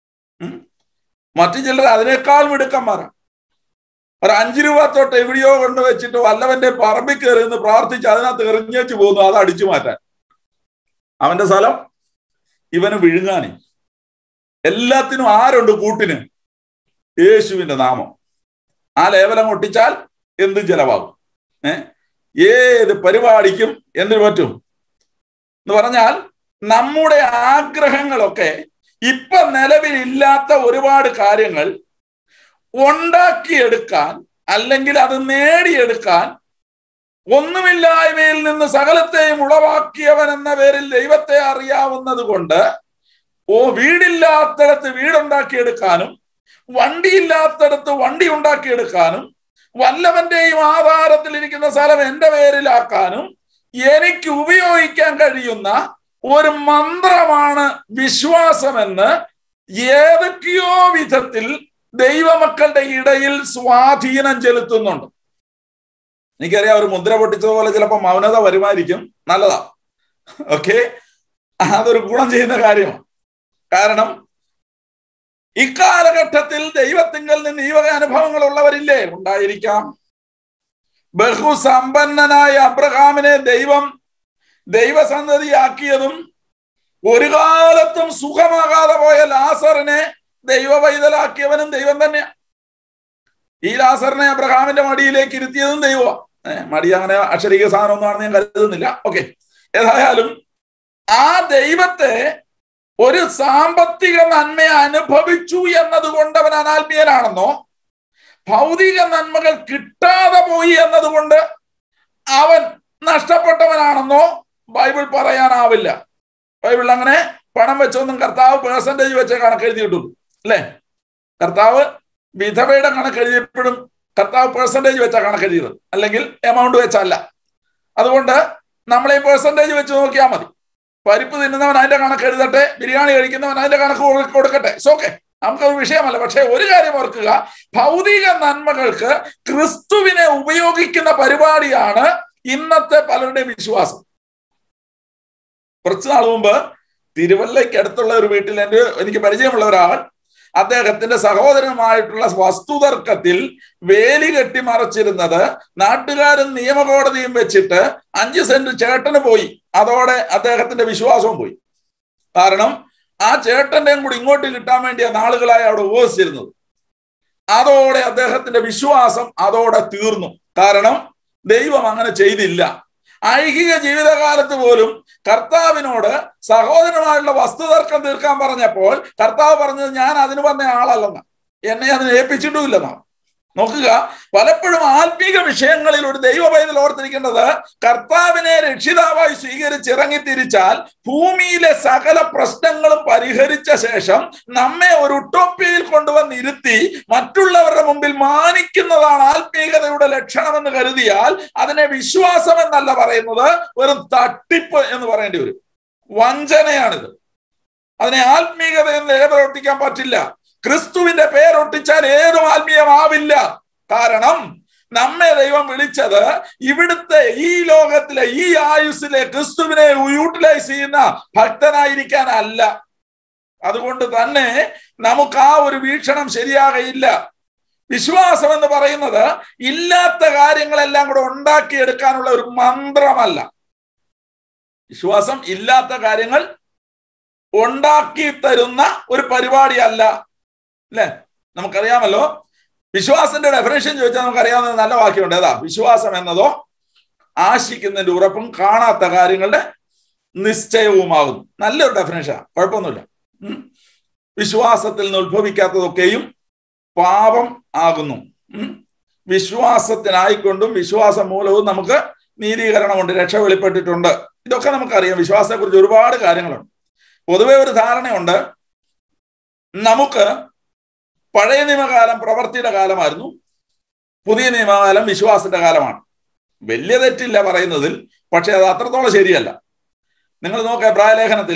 മറ്റു ചിലർ അതിനേക്കാൾ മിടുക്കന്മാരാ ഒരു അഞ്ചു രൂപ തൊട്ട് എവിടെയോ കൊണ്ട് വെച്ചിട്ട് വല്ലവന്റെ പറമ്പിൽ കയറി നിന്ന് പ്രാർത്ഥിച്ച് അതിനകത്ത് എറിഞ്ഞേച്ചു പോകുന്നു അത് അടിച്ചു മാറ്റാൻ അവന്റെ സ്ഥലം ഇവന് വിഴുങ്ങാനേ എല്ലാത്തിനും ആരുണ്ട് കൂട്ടിന് യേശുവിന്റെ നാമം ആ ലേവലം ഒട്ടിച്ചാൽ എന്തും ചെലവാകും ഏ ഏത് പരിപാടിക്കും എന്തിനു പറ്റും എന്ന് പറഞ്ഞാൽ നമ്മുടെ ആഗ്രഹങ്ങളൊക്കെ ഇപ്പൊ നിലവിലില്ലാത്ത ഒരുപാട് കാര്യങ്ങൾ ഉണ്ടാക്കിയെടുക്കാൻ അല്ലെങ്കിൽ അത് നേടിയെടുക്കാൻ ഒന്നുമില്ലായ്മയിൽ നിന്ന് സകലത്തെയും ഉളവാക്കിയവൻ എന്ന പേരിൽ ദൈവത്തെ അറിയാവുന്നത് കൊണ്ട് ഓ വീടില്ലാത്തടത്ത് വീടുണ്ടാക്കിയെടുക്കാനും വണ്ടിയില്ലാത്തടത്ത് വണ്ടി ഉണ്ടാക്കിയെടുക്കാനും വല്ലവന്റെയും ആധാരത്തിൽ ഇരിക്കുന്ന സ്ഥലം എന്റെ പേരിലാക്കാനും എനിക്ക് ഉപയോഗിക്കാൻ കഴിയുന്ന ഒരു മന്ത്രമാണ് വിശ്വാസമെന്ന് ഏതൊക്കെയോ വിധത്തിൽ ദൈവമക്കളുടെ ഇടയിൽ സ്വാധീനം ചെലുത്തുന്നുണ്ട് എനിക്കറിയാം ഒരു മുദ്ര പൊട്ടിച്ചതുപോലെ ചിലപ്പോൾ മൗനത വരുമായിരിക്കും നല്ലതാ ഓക്കെ അതൊരു ഗുണം ചെയ്യുന്ന കാര്യമാണ് കാരണം ഇക്കാലഘട്ടത്തിൽ ദൈവത്തിങ്കൽ നിന്ന് ഈ വക അനുഭവങ്ങൾ ഉള്ളവരില്ലേ ഉണ്ടായിരിക്കാം ബഹുസമ്പന്നനായ അബ്രഹാമിനെ ദൈവം ദൈവസന്തതിയാക്കിയതും ഒരു കാലത്തും സുഖമാകാതെ പോയ ലാസറിനെ ദൈവ പൈതലാക്കിയവനും ദൈവം തന്നെയാ ഈ ലാസറിനെ അബ്രഹാമിന്റെ മടിയിലേക്ക് ഇരുത്തിയതും ദൈവമാണ് മടി അങ്ങനെ അക്ഷരിക സാധനമൊന്നും ഞാൻ കരുതുന്നില്ല ഓക്കെ ഏതായാലും ആ ദൈവത്തെ ഒരു സാമ്പത്തിക നന്മ അനുഭവിച്ചു എന്നതുകൊണ്ട് അവൻ അനാത്മീയനാണെന്നോ ഭൗതിക നന്മകൾ കിട്ടാതെ പോയി എന്നതുകൊണ്ട് അവൻ നഷ്ടപ്പെട്ടവനാണെന്നോ ബൈബിൾ പറയാനാവില്ല ബൈബിൾ അങ്ങനെ പണം വെച്ചൊന്നും കർത്താവ് പേഴ്സൻറ്റേജ് വെച്ചേ കണക്ക് എഴുതിയിട്ടുള്ളൂ അല്ലേ കർത്താവ് വിധവയുടെ കണക്ക് എഴുതിയപ്പോഴും കർത്താവ് പേഴ്സൻറ്റേജ് വെച്ചാ കണക്ക് എഴുതിയത് അല്ലെങ്കിൽ എമൗണ്ട് വെച്ചല്ല അതുകൊണ്ട് നമ്മൾ ഈ പേഴ്സൻറ്റേജ് വെച്ച് നോക്കിയാൽ മതി പരിപ്പ് തിന്നുന്നവൻ അതിന്റെ കണക്ക് എഴുതട്ടെ ബിരിയാണി കഴിക്കുന്നവൻ അതിന്റെ കണക്ക് കൊടു- കൊടുക്കട്ടെ ഇറ്റ്സ് ഓക്കെ നമുക്കത് വിഷയമല്ല പക്ഷെ ഒരു കാര്യം ഓർക്കുക ഭൗതിക നന്മകൾക്ക് ക്രിസ്തുവിനെ ഉപയോഗിക്കുന്ന പരിപാടിയാണ് ഇന്നത്തെ പലരുടെയും വിശ്വാസം കുറച്ചു നാൾ മുമ്പ് തിരുവല്ലയ്ക്ക് അടുത്തുള്ള ഒരു വീട്ടിൽ എൻ്റെ എനിക്ക് പരിചയമുള്ള ഒരാൾ അദ്ദേഹത്തിന്റെ സഹോദരനുമായിട്ടുള്ള വസ്തുതർക്കത്തിൽ വേലി കെട്ടി മറച്ചിരുന്നത് നാട്ടുകാരും നിയമകോടതിയും വെച്ചിട്ട് അഞ്ച് സെന്റ് ചേട്ടന് പോയി അതോടെ അദ്ദേഹത്തിന്റെ വിശ്വാസവും പോയി കാരണം ആ ചേട്ടന്റെയും കൂടി ഇങ്ങോട്ട് കിട്ടാൻ വേണ്ടിയ നാളുകളായി അവിടെ ഉപവസിച്ചിരുന്നത് അതോടെ അദ്ദേഹത്തിന്റെ വിശ്വാസം അതോടെ തീർന്നു കാരണം ദൈവം അങ്ങനെ ചെയ്തില്ല ഐഹിക ജീവിതകാലത്ത് പോലും കർത്താവിനോട് സഹോദരനുമായുള്ള വസ്തുതർക്കം തീർക്കാൻ പറഞ്ഞപ്പോൾ കർത്താവ് പറഞ്ഞത് ഞാൻ അതിന് വന്ന ആളല്ലെന്ന് എന്നെ അതിന് ഏൽപ്പിച്ചിട്ടുമില്ലെന്നാണ് നോക്കുക പലപ്പോഴും ആത്മീക വിഷയങ്ങളിൽ ഒരു ദൈവ പൈതൽ ഓർത്തിരിക്കേണ്ടത് കർത്താവിനെ രക്ഷിതാവായി സ്വീകരിച്ചിറങ്ങി തിരിച്ചാൽ ഭൂമിയിലെ സകല പ്രശ്നങ്ങളും പരിഹരിച്ച ശേഷം നമ്മെ ഒരു ഉട്ടോപ്യയിൽ കൊണ്ടുവന്ന് ഇരുത്തി മറ്റുള്ളവരുടെ മുമ്പിൽ മാനിക്കുന്നതാണ് ആത്മീയതയുടെ ലക്ഷണമെന്ന് കരുതിയാൽ അതിനെ വിശ്വാസം എന്നല്ല പറയുന്നത് വെറും തട്ടിപ്പ് എന്ന് പറയേണ്ടി വരും വഞ്ചനയാണിത് അതിനെ ആത്മീയത എന്ന് ഏതൊട്ടിക്കാൻ പറ്റില്ല ക്രിസ്തുവിന്റെ പേരൊട്ടിച്ചാൽ ഏതും ആത്മീയമാവില്ല കാരണം നമ്മെ ദൈവം വിളിച്ചത് ഇവിടുത്തെ ഈ ലോകത്തിലെ ഈ ആയുസ്സിലെ ക്രിസ്തുവിനെ യൂട്ടിലൈസ് ചെയ്യുന്ന ഭക്തനായിരിക്കാനല്ല അതുകൊണ്ട് തന്നെ നമുക്ക് ആ ഒരു വീക്ഷണം ശരിയാകയില്ല വിശ്വാസം എന്ന് പറയുന്നത് ഇല്ലാത്ത കാര്യങ്ങളെല്ലാം കൂടെ ഉണ്ടാക്കിയെടുക്കാനുള്ള ഒരു മന്ത്രമല്ല വിശ്വാസം ഇല്ലാത്ത കാര്യങ്ങൾ ഉണ്ടാക്കി തരുന്ന ഒരു പരിപാടിയല്ല അല്ലെ നമുക്കറിയാമല്ലോ വിശ്വാസത്തിന്റെ ഡെഫിനേഷൻ ചോദിച്ചാൽ നമുക്കറിയാവുന്ന നല്ല വാക്യമുണ്ട് ഏതാ വിശ്വാസം എന്നതോ ആശിക്കുന്നതിന്റെ ഉറപ്പും കാണാത്ത കാര്യങ്ങളുടെ നിശ്ചയവുമാകുന്നു നല്ലൊരു ഡെഫിനേഷനാണ് കുഴപ്പമൊന്നുമില്ല ഉം. വിശ്വാസത്തിൽ നിന്ന് ഉത്ഭവിക്കാത്തതൊക്കെയും പാപം ആകുന്നു ഉം. വിശ്വാസത്തിനായിക്കൊണ്ടും വിശ്വാസം മൂലവും നമുക്ക് നീതീകരണമുണ്ട് രക്ഷ വെളിപ്പെട്ടിട്ടുണ്ട് ഇതൊക്കെ നമുക്കറിയാം വിശ്വാസത്തെ കുറിച്ച് ഒരുപാട് കാര്യങ്ങളുണ്ട് പൊതുവെ ഒരു ധാരണയുണ്ട് നമുക്ക് പഴയ നിയമകാലം പ്രവൃത്തിയുടെ കാലമായിരുന്നു പുതിയ നിയമകാലം വിശ്വാസത്തിന്റെ കാലമാണ് വലിയ തെറ്റില്ല പറയുന്നതിൽ പക്ഷെ അത് അത്രത്തോളം ശരിയല്ല നിങ്ങൾ നോക്കുക പ്രായലേഖനത്തിൽ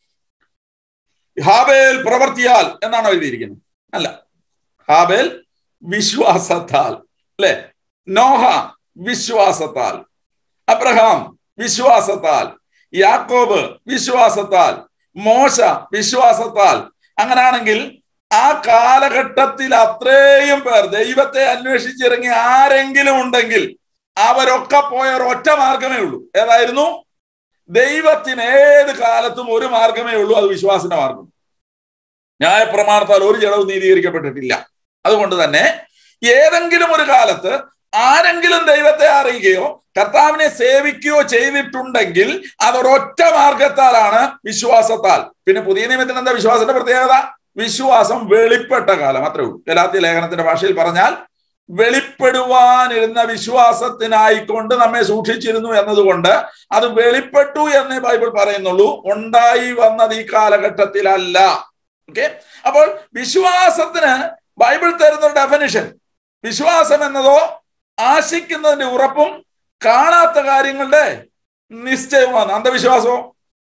ഹാബേൽ പ്രവർത്തിയാൽ എന്നാണ് എഴുതിയിരിക്കുന്നത് അല്ല ഹാബേൽ വിശ്വാസത്താൽ അല്ലെ നോഹ വിശ്വാസത്താൽ അബ്രഹാം വിശ്വാസത്താൽ യാക്കോബ് വിശ്വാസത്താൽ മോശ വിശ്വാസത്താൽ അങ്ങനാണെങ്കിൽ ആ കാലഘട്ടത്തിൽ അത്രയും പേർ ദൈവത്തെ അന്വേഷിച്ചിറങ്ങി ആരെങ്കിലും ഉണ്ടെങ്കിൽ അവരൊക്കെ പോയ ഒരൊറ്റ മാർഗമേ ഉള്ളൂ ഏതായിരുന്നു ദൈവത്തിന് ഏത് കാലത്തും ഒരു മാർഗമേ ഉള്ളൂ അത് വിശ്വാസത്തിന്റെ മാർഗം ന്യായപ്രമാണത്താൽ ഒരു ജഡവും നീതീകരിക്കപ്പെട്ടിട്ടില്ല അതുകൊണ്ട് തന്നെ ഏതെങ്കിലും ഒരു കാലത്ത് ആരെങ്കിലും ദൈവത്തെ അറിയുകയോ കർത്താവിനെ സേവിക്കുകയോ ചെയ്തിട്ടുണ്ടെങ്കിൽ അതൊരൊറ്റ മാർഗത്താലാണ് വിശ്വാസത്താൽ പിന്നെ പുതിയ നിയമത്തിന് എന്താ വിശ്വാസത്തിന്റെ പ്രത്യേകത വിശ്വാസം വെളിപ്പെട്ട കാലം അത്രേ ഉള്ളൂ ഗലാത്യ ലേഖനത്തിന്റെ ഭാഷയിൽ പറഞ്ഞാൽ വെളിപ്പെടുവാനിരുന്ന വിശ്വാസത്തിനായിക്കൊണ്ട് നമ്മെ സൂക്ഷിച്ചിരുന്നു എന്നതുകൊണ്ട് അത് വെളിപ്പെട്ടു എന്നേ ബൈബിൾ പറയുന്നുള്ളൂ ഉണ്ടായി വന്നത് ഈ കാലഘട്ടത്തിലല്ല ഓക്കെ അപ്പോൾ വിശ്വാസത്തിന് ബൈബിൾ തരുന്ന ഒരു ഡെഫിനിഷൻ വിശ്വാസം എന്നതോ ആശിക്കുന്നതിന്റെ ഉറപ്പും കാണാത്ത കാര്യങ്ങളുടെ നിശ്ചയവുമാണ് അന്ധവിശ്വാസമോ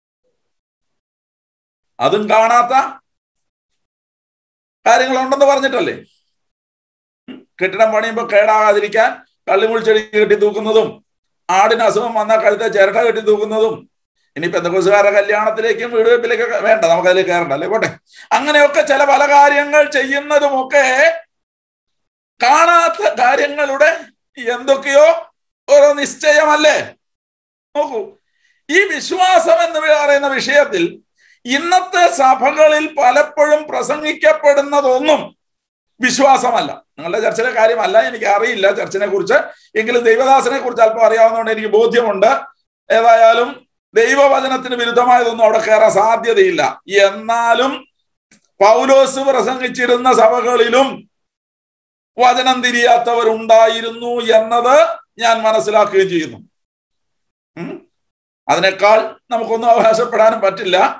അതും കാണാത്ത കാര്യങ്ങളുണ്ടെന്ന് പറഞ്ഞിട്ടല്ലേ കെട്ടിടം പണിയുമ്പോൾ കേടാകാതിരിക്കാൻ കള്ളിമുൾച്ചെടി കെട്ടി തൂക്കുന്നതും ആടിന് അസുഖം വന്നാൽ കഴുത്തെ ചിരട്ട കെട്ടി തൂക്കുന്നതും ഇനി പെന്തക്കോസുകാരുടെ കല്യാണത്തിലേക്കും വീട് വെപ്പിലേക്കൊക്കെ വേണ്ട നമുക്ക് അതിൽ കയറണ്ട അല്ലേ പോട്ടെ അങ്ങനെയൊക്കെ ചില പല കാര്യങ്ങൾ ചെയ്യുന്നതുമൊക്കെ കാണാത്ത കാര്യങ്ങളുടെ എന്തൊക്കെയോ ഓരോ നിശ്ചയമല്ലേ നോക്കൂ ഈ വിശ്വാസം എന്ന് പറയുന്ന വിഷയത്തിൽ ഇന്നത്തെ സഭകളിൽ പലപ്പോഴും പ്രസംഗിക്കപ്പെടുന്നതൊന്നും വിശ്വാസമല്ല നിങ്ങളുടെ ചർച്ചിലെ കാര്യമല്ല എനിക്ക് അറിയില്ല ചർച്ചിനെ കുറിച്ച് എങ്കിലും ദൈവദാസനെ കുറിച്ച് അല്പം അറിയാവുന്നതുകൊണ്ട് എനിക്ക് ബോധ്യമുണ്ട് ഏതായാലും ദൈവവചനത്തിന് വിരുദ്ധമായതൊന്നും അവിടെ കയറാൻ സാധ്യതയില്ല എന്നാലും പൗലോസ് പ്രസംഗിച്ചിരുന്ന സഭകളിലും വചനം തിരിയാത്തവരുണ്ടായിരുന്നു എന്നത് ഞാൻ മനസ്സിലാക്കുകയും ചെയ്യുന്നു അതിനേക്കാൾ നമുക്കൊന്നും അവകാശപ്പെടാനും പറ്റില്ല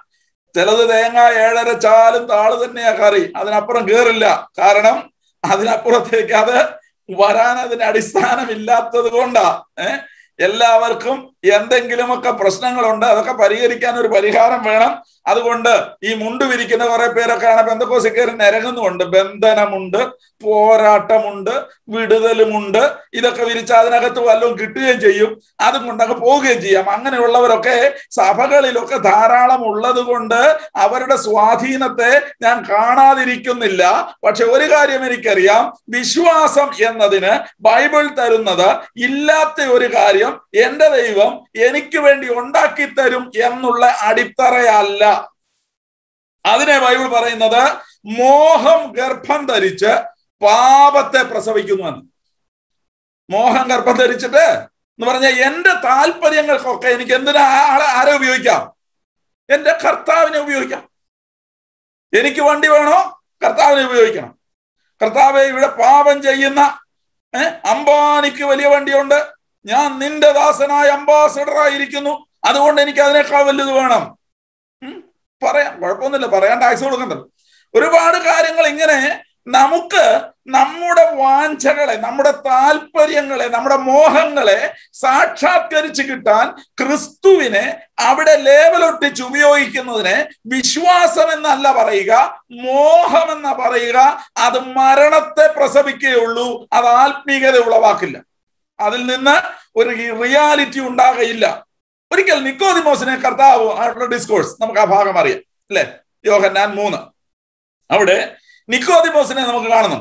ചിലത് തേങ്ങ ഏഴര ചാലും താള് തന്നെയാ കറി അതിനപ്പുറം കേറില്ല കാരണം അതിനപ്പുറത്തേക്ക് അത് വരാൻ അതിന് അടിസ്ഥാനമില്ലാത്തത് കൊണ്ടാ ഏഹ് എല്ലാവർക്കും എന്തെങ്കിലുമൊക്കെ പ്രശ്നങ്ങളുണ്ട് അതൊക്കെ പരിഹരിക്കാൻ ഒരു പരിഹാരം വേണം അതുകൊണ്ട് ഈ മുണ്ട് വിരിക്കുന്ന കുറെ പേരൊക്കെയാണ് ബന്ധക്കോസിക്കാരൻ നിരങ്ങുന്നുണ്ട് ബന്ധനമുണ്ട് പോരാട്ടമുണ്ട് വിടുതലുമുണ്ട് ഇതൊക്കെ വിരിച്ച് അതിനകത്ത് വല്ലതും കിട്ടുകയും ചെയ്യും അതും കൊണ്ടങ്ങ് പോവുകയും ചെയ്യാം അങ്ങനെയുള്ളവരൊക്കെ സഭകളിലൊക്കെ ധാരാളം ഉള്ളത് കൊണ്ട് അവരുടെ സ്വാധീനത്തെ ഞാൻ കാണാതിരിക്കുന്നില്ല പക്ഷെ ഒരു കാര്യം എനിക്കറിയാം വിശ്വാസം എന്നതിന് ബൈബിൾ തരുന്നത് ഇല്ലാത്ത ഒരു കാര്യം എന്റെ ദൈവം എനിക്ക് വേണ്ടി ഉണ്ടാക്കി തരും എന്നുള്ള അടിത്തറയല്ല അതിനെ ബൈബിൾ പറയുന്നത് മോഹം ഗർഭം ധരിച്ച് പാപത്തെ പ്രസവിക്കുന്നുവെന്ന് മോഹം ഗർഭം ധരിച്ചിട്ട് എന്ന് പറഞ്ഞാൽ എന്റെ താല്പര്യങ്ങൾക്കൊക്കെ എനിക്ക് എന്തിനാ ആളെ ആരെ ഉപയോഗിക്കാം എന്റെ കർത്താവിനെ ഉപയോഗിക്കാം എനിക്ക് വണ്ടി വേണോ കർത്താവിനെ ഉപയോഗിക്കണം കർത്താവെ ഇവിടെ പാപം ചെയ്യുന്ന ഏഹ് അംബാനിക്ക് വലിയ വണ്ടിയുണ്ട് ഞാൻ നിന്റെ ദാസനായ അംബാസഡർ ആയിരിക്കുന്നു അതുകൊണ്ട് എനിക്ക് അതിനേക്കാൾ വലുത് വേണം പറയാം കുഴപ്പമൊന്നുമില്ല പറയാൻ ടാക്സ് കൊടുക്കണ്ടല്ലോ ഒരുപാട് കാര്യങ്ങൾ ഇങ്ങനെ നമുക്ക് നമ്മുടെ വാഞ്ചകളെ നമ്മുടെ താല്പര്യങ്ങളെ നമ്മുടെ മോഹങ്ങളെ സാക്ഷാത്കരിച്ച് കിട്ടാൻ ക്രിസ്തുവിനെ അവിടെ ലേവലൊട്ടിച്ച് ഉപയോഗിക്കുന്നതിനെ വിശ്വാസം എന്നല്ല പറയുക മോഹം എന്ന പറയുക അത് മരണത്തെ പ്രസവിക്കുകയുള്ളൂ അത് ആത്മീയത ഉളവാക്കില്ല അതിൽ നിന്ന് ഒരു റിയാലിറ്റി ഉണ്ടാകയില്ല ഒരിക്കൽ നിക്കോദിമോസിനെ കർത്താവ് ആയിട്ടുള്ള ഡിസ്കോഴ്സ് നമുക്ക് ആ ഭാഗം അറിയാം അല്ലെ യോഹന്നാൻ മൂന്ന് അവിടെ നിക്കോദിമോസിനെ നമുക്ക് കാണുന്നു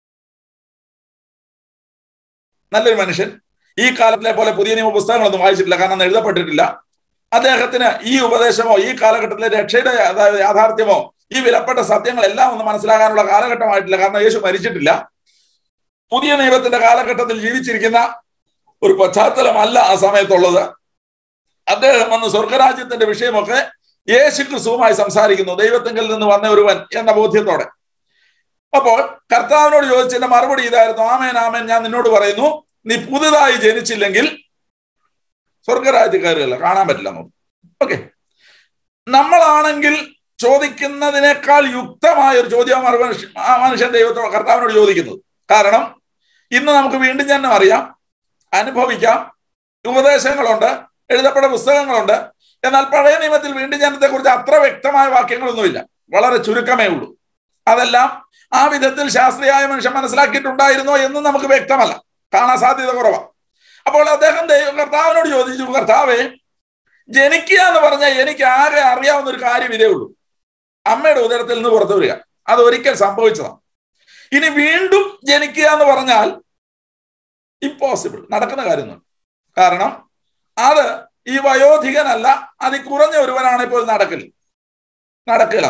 നല്ലൊരു മനുഷ്യൻ ഈ കാലത്തിലെ പോലെ പുതിയ നിയമ പുസ്തകങ്ങളൊന്നും വായിച്ചിട്ടില്ല കാരണം എഴുതപ്പെട്ടിട്ടില്ല അദ്ദേഹത്തിന് ഈ ഉപദേശമോ ഈ കാലഘട്ടത്തിലെ രക്ഷയുടെ അതായത് യാഥാർത്ഥ്യമോ ഈ വിലപ്പെട്ട സത്യങ്ങളെല്ലാം ഒന്ന് മനസ്സിലാകാനുള്ള കാലഘട്ടമായിട്ടില്ല കാരണം യേശു മരിച്ചിട്ടില്ല പുതിയ നിയമത്തിന്റെ കാലഘട്ടത്തിൽ ജീവിച്ചിരിക്കുന്ന ഒരു പശ്ചാത്തലമല്ല ആ സമയത്തുള്ളത് അദ്ദേഹം വന്ന് സ്വർഗരാജ്യത്തിന്റെ വിഷയമൊക്കെ യേശു ക്രിസ്തുവുമായി സംസാരിക്കുന്നു ദൈവത്തിങ്കിൽ നിന്ന് വന്ന ഒരുവൻ എന്ന ബോധ്യത്തോടെ അപ്പോൾ കർത്താവിനോട് ചോദിച്ചതിന്റെ മറുപടി ഇതായിരുന്നു ആമേൻ ആമേൻ ഞാൻ നിന്നോട് പറയുന്നു നീ പുതുതായി ജനിച്ചില്ലെങ്കിൽ സ്വർഗരാജ്യത്തിൽ കയറുകയല്ല കാണാൻ പറ്റില്ല നമുക്ക് ഓക്കെ നമ്മളാണെങ്കിൽ ചോദിക്കുന്നതിനേക്കാൾ യുക്തമായ ഒരു ചോദ്യം ആ മനുഷ്യൻ ദൈവത്തോട് കർത്താവിനോട് ചോദിക്കുന്നത് കാരണം ഇന്ന് നമുക്ക് വീണ്ടും ജന്മം അറിയാം അനുഭവിക്കാം ഉപദേശങ്ങളുണ്ട് എഴുതപ്പെട്ട പുസ്തകങ്ങളുണ്ട് എന്നാൽ പഴയ നിയമത്തിൽ വീണ്ടും ജനത്തെ കുറിച്ച് അത്ര വ്യക്തമായ വാക്യങ്ങളൊന്നുമില്ല വളരെ ചുരുക്കമേ ഉള്ളൂ അതെല്ലാം ആ വിധത്തിൽ ശാസ്ത്രീയമായ മനുഷ്യൻ മനസ്സിലാക്കിയിട്ടുണ്ടായിരുന്നോ എന്നും നമുക്ക് വ്യക്തമല്ല കാണാൻ സാധ്യത കുറവാണ് അപ്പോൾ അദ്ദേഹം ദൈവം കർത്താവിനോട് ചോദിച്ചു കർത്താവേ ജനിക്കുക എന്ന് പറഞ്ഞാൽ എനിക്ക് ആകെ അറിയാവുന്ന ഒരു കാര്യം ഇതേ ഉള്ളൂ അമ്മയുടെ ഉദരത്തിൽ നിന്ന് പുറത്തു വരിക അത് ഒരിക്കൽ സംഭവിച്ചതാണ് ഇനി വീണ്ടും ജനിക്കുക എന്ന് പറഞ്ഞാൽ ഇമ്പോസിബിൾ നടക്കുന്ന കാര്യമൊന്നും കാരണം അത് ഈ വയോധികനല്ല അതി കുറഞ്ഞ ഒരുവനാണ് ഇപ്പോൾ നടക്കില്ല നടക്കില്ല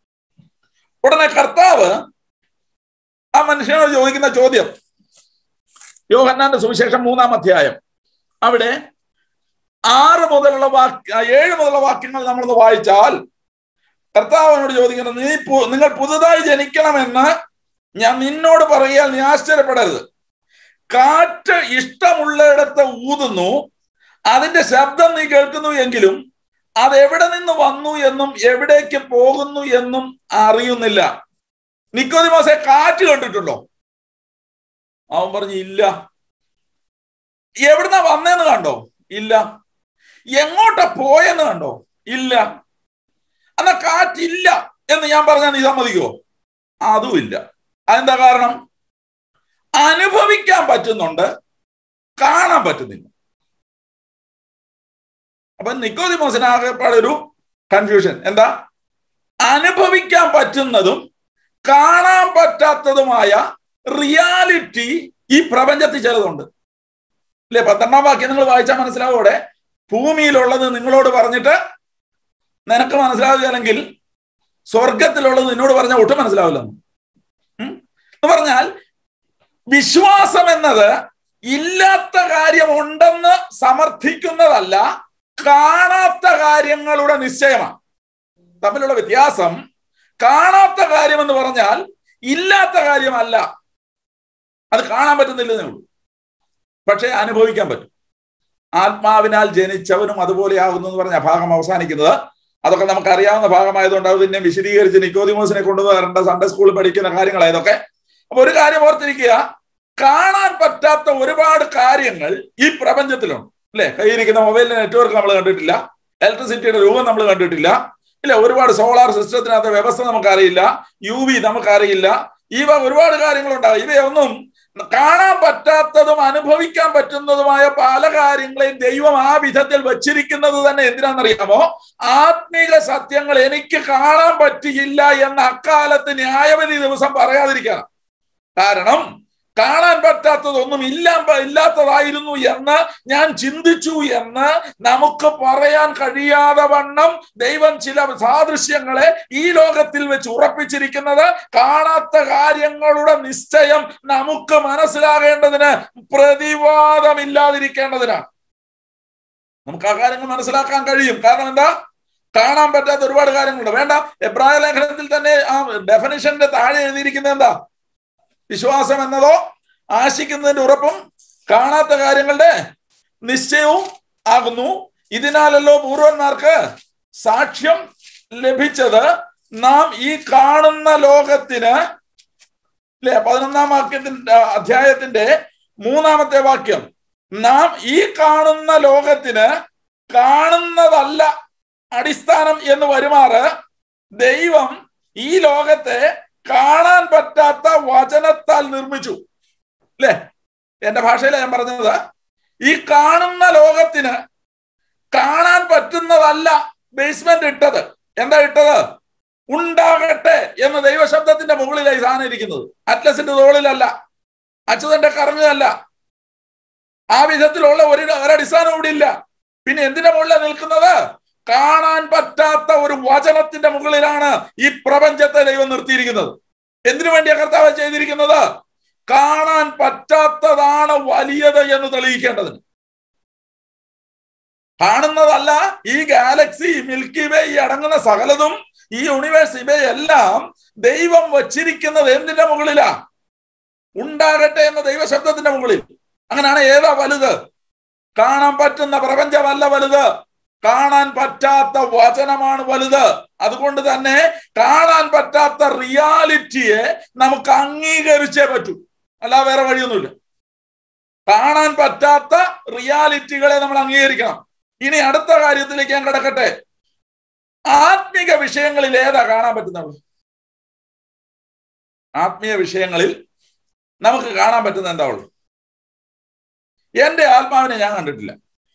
ഉടനെ കർത്താവ് ആ മനുഷ്യനോട് ചോദിക്കുന്ന ചോദ്യം യോഹന്നാന്റെ സുവിശേഷം മൂന്നാം അധ്യായം അവിടെ ആറ് മുതലുള്ള വാക്യ ഏഴ് മുതലുള്ള വാക്യങ്ങൾ നമ്മളൊന്ന് വായിച്ചാൽ കർത്താവിനോട് ചോദിക്കുന്നത് നീ നിങ്ങൾ പുതുതായി ജനിക്കണമെന്ന് ഞാൻ നിന്നോട് പറയാൽ നീ ആശ്ചര്യപ്പെടരുത് കാറ്റ് ഇഷ്ടമുള്ളിടത്ത് ഊതുന്നു അതിന്റെ ശബ്ദം നീ കേൾക്കുന്നു എങ്കിലും അത് എവിടെ നിന്ന് വന്നു എന്നും എവിടേക്ക് പോകുന്നു എന്നും അറിയുന്നില്ല നിക്കോദിമാസെ കാറ്റ് കണ്ടിട്ടുണ്ടോ അവൻ പറഞ്ഞു ഇല്ല എവിടുന്ന വന്നേന്ന് കണ്ടോ ഇല്ല എങ്ങോട്ടാ പോയെന്ന് കണ്ടോ ഇല്ല എന്നാ കാറ്റില്ല എന്ന് ഞാൻ പറഞ്ഞാൽ നീ സമ്മതിക്കുമോ അതും ഇല്ല അതെന്താ കാരണം അനുഭവിക്കാൻ പറ്റുന്നുണ്ട് കാണാൻ പറ്റുന്നില്ല അപ്പൊ നിക്കോദിമോസിനാകെപ്പാടെ ഒരു കൺഫ്യൂഷൻ എന്താ അനുഭവിക്കാൻ പറ്റുന്നതും കാണാൻ പറ്റാത്തതുമായ റിയാലിറ്റി ഈ പ്രപഞ്ചത്തിൽ ചിലതുണ്ട് അല്ലെ പന്ത്രണ്ടാം വാക്യം നിങ്ങൾ വായിച്ചാൽ മനസ്സിലാവോടെ ഭൂമിയിലുള്ളത് നിങ്ങളോട് പറഞ്ഞിട്ട് നിനക്ക് മനസ്സിലാവുകയാണെങ്കിൽ സ്വർഗത്തിലുള്ളത് നിന്നോട് പറഞ്ഞാൽ ഒട്ടും മനസ്സിലാവില്ല എന്ന് പറഞ്ഞാൽ വിശ്വാസം എന്നത് ഇല്ലാത്ത കാര്യം ഉണ്ടെന്ന് സമർത്ഥിക്കുന്നതല്ല കാണാത്ത കാര്യങ്ങളുടെ നിശ്ചയമാണ് തമ്മിലുള്ള വ്യത്യാസം കാണാത്ത കാര്യം എന്ന് പറഞ്ഞാൽ ഇല്ലാത്ത കാര്യമല്ല അത് കാണാൻ പറ്റുന്നില്ലെന്നേ ഉള്ളൂ പക്ഷെ അനുഭവിക്കാൻ പറ്റും ആത്മാവിനാൽ ജനിച്ചവനും അതുപോലെ ആകുന്നു എന്ന് പറഞ്ഞ ഭാഗം അവസാനിക്കുന്നത് അതൊക്കെ നമുക്ക് അറിയാവുന്ന ഭാഗമായതുകൊണ്ട് അത് പിന്നെ വിശദീകരിച്ച് നിക്കോദിമോസിനെ കൊണ്ടുവരേണ്ട സൺഡേ സ്കൂളിൽ പഠിക്കുന്ന കാര്യങ്ങളായതൊക്കെ അപ്പൊ ഒരു കാര്യം ഓർത്തിരിക്കുക കാണാൻ പറ്റാത്ത ഒരുപാട് കാര്യങ്ങൾ ഈ പ്രപഞ്ചത്തിലുണ്ട് അല്ലെ കയ്യിരിക്കുന്ന മൊബൈലിന്റെ നെറ്റ്വർക്ക് നമ്മൾ കണ്ടിട്ടില്ല ഇലക്ട്രിസിറ്റിയുടെ രൂപം നമ്മൾ കണ്ടിട്ടില്ല ഇല്ല ഒരുപാട് സോളാർ സിസ്റ്റത്തിനകത്ത് വ്യവസ്ഥ നമുക്കറിയില്ല യു വി നമുക്കറിയില്ല ഇവ ഒരുപാട് കാര്യങ്ങളുണ്ടാകും ഇവയൊന്നും കാണാൻ പറ്റാത്തതും അനുഭവിക്കാൻ പറ്റുന്നതുമായ പല കാര്യങ്ങളെയും ദൈവം ആ വിധത്തിൽ വച്ചിരിക്കുന്നത് തന്നെ എന്തിനാണെന്നറിയാമോ ആത്മീക സത്യങ്ങൾ എനിക്ക് കാണാൻ പറ്റിയില്ല എന്ന അക്കാലത്ത് ന്യായവധി ദിവസം പറയാതിരിക്കണം കാരണം കാണാൻ പറ്റാത്തതൊന്നും ഇല്ല ഇല്ലാത്തതായിരുന്നു എന്ന് ഞാൻ ചിന്തിച്ചു എന്ന് നമുക്ക് പറയാൻ കഴിയാതെ വണ്ണം ദൈവം ചില സാദൃശ്യങ്ങളെ ഈ ലോകത്തിൽ വെച്ച് ഉറപ്പിച്ചിരിക്കുന്നത് കാണാത്ത കാര്യങ്ങളുടെ നിശ്ചയം നമുക്ക് മനസ്സിലാകേണ്ടതിന് പ്രതിവാദമില്ലാതിരിക്കേണ്ടതിനാണ് നമുക്ക് ആ കാര്യങ്ങൾ മനസ്സിലാക്കാൻ കഴിയും കാരണം എന്താ കാണാൻ പറ്റാത്ത ഒരുപാട് കാര്യങ്ങളുണ്ട് വേണ്ട എബ്രായ ലേഖനത്തിൽ തന്നെ ആ ഡെഫിനിഷന്റെ താഴെ എഴുതിയിരിക്കുന്നത് എന്താ വിശ്വാസം എന്നതോ ആശിക്കുന്നതിന്റെ ഉറപ്പും കാണാത്ത കാര്യങ്ങളുടെ നിശ്ചയവും ആകുന്നു ഇതിനാലല്ലോ പൂർവന്മാർക്ക് സാക്ഷ്യം ലഭിച്ചത് നാം ഈ കാണുന്ന ലോകത്തിന് അല്ലെ പതിനൊന്നാം വാക്യത്തിന്റെ അധ്യായത്തിന്റെ മൂന്നാമത്തെ വാക്യം നാം ഈ കാണുന്ന ലോകത്തിന് കാണുന്നതല്ല അടിസ്ഥാനം എന്ന് വരുമാറ് ദൈവം ഈ ലോകത്തെ കാണാൻ പറ്റാത്ത വചനത്താൽ നിർമ്മിച്ചു അല്ലേ എന്റെ ഭാഷയിലാണ് ഞാൻ പറഞ്ഞത് ഈ കാണുന്ന ലോകത്തിന് കാണാൻ പറ്റുന്നതല്ല ബേസ്മെന്റ് ഇട്ടത് എന്താ ഇട്ടത് ഉണ്ടാകട്ടെ എന്ന ദൈവശബ്ദത്തിന്റെ മുകളിലായി സാധനം ഇരിക്കുന്നത് അറ്റ്ലസിന്റെ തോളിലല്ല അച്യുതന്റെ കറങ്ങുകയല്ല ആ വിധത്തിലുള്ള ഒരു ഒരടിസ്ഥാനം ഇവിടെ ഇല്ല പിന്നെ എന്തിന്റെ മുകളിലാണ് നിൽക്കുന്നത് കാണാൻ പറ്റാത്ത ഒരു വചനത്തിന്റെ മുകളിലാണ് ഈ പ്രപഞ്ചത്തെ ദൈവം നിർത്തിയിരിക്കുന്നത് എന്തിനു വേണ്ടിയാ കർത്താവ് ചെയ്തിരിക്കുന്നത് കാണാൻ പറ്റാത്തതാണ് വലിയത് എന്ന് തെളിയിക്കേണ്ടതിന് കാണുന്നതല്ല ഈ ഗാലക്സി മിൽക്കി വേ ഈ അടങ്ങുന്ന സകലതും ഈ യൂണിവേഴ്സ് ഇവയെല്ലാം ദൈവം വച്ചിരിക്കുന്നത് എന്തിന്റെ മുകളിലാ ഉണ്ടാകട്ടെ എന്ന ദൈവശബ്ദത്തിന്റെ മുകളിൽ അങ്ങനെയാണ് ഏതാ വലുത് കാണാൻ പറ്റുന്ന പ്രപഞ്ചമല്ല വലുത് കാണാൻ പറ്റാത്ത വചനമാണ് വലുത് അതുകൊണ്ട് തന്നെ കാണാൻ പറ്റാത്ത റിയാലിറ്റിയെ നമുക്ക് അംഗീകരിച്ചേ പറ്റൂ അല്ല വേറെ വഴിയൊന്നുമില്ല കാണാൻ പറ്റാത്ത റിയാലിറ്റികളെ നമ്മൾ അംഗീകരിക്കണം ഇനി അടുത്ത കാര്യത്തിലേക്ക് ഞാൻ കിടക്കട്ടെ ആത്മീക വിഷയങ്ങളിൽ ഏതാ കാണാൻ പറ്റുന്നത് ആത്മീയ വിഷയങ്ങളിൽ നമുക്ക് കാണാൻ പറ്റുന്ന എന്താ ഉള്ളു എന്റെ ആത്മാവിനെ ഞാൻ കണ്ടിട്ടില്ല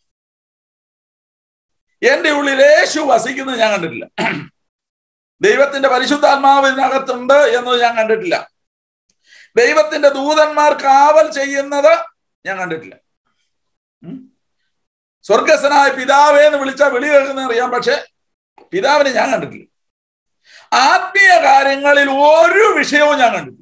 എന്റെ ഉള്ളിൽ യേശു വസിക്കുന്നത് ഞാൻ കണ്ടിട്ടില്ല ദൈവത്തിന്റെ പരിശുദ്ധാത്മാവിനകത്തുണ്ട് എന്നത് ഞാൻ കണ്ടിട്ടില്ല ദൈവത്തിന്റെ ദൂതന്മാർ കാവൽ ചെയ്യുന്നത് ഞാൻ കണ്ടിട്ടില്ല സ്വർഗസ്വനായ പിതാവേ എന്ന് വിളിച്ചാൽ വിളി കേൾക്കുന്ന അറിയാം പക്ഷെ പിതാവിനെ ഞാൻ കണ്ടിട്ടില്ല ആത്മീയ കാര്യങ്ങളിൽ ഒരു വിഷയവും ഞാൻ കണ്ടിട്ടില്ല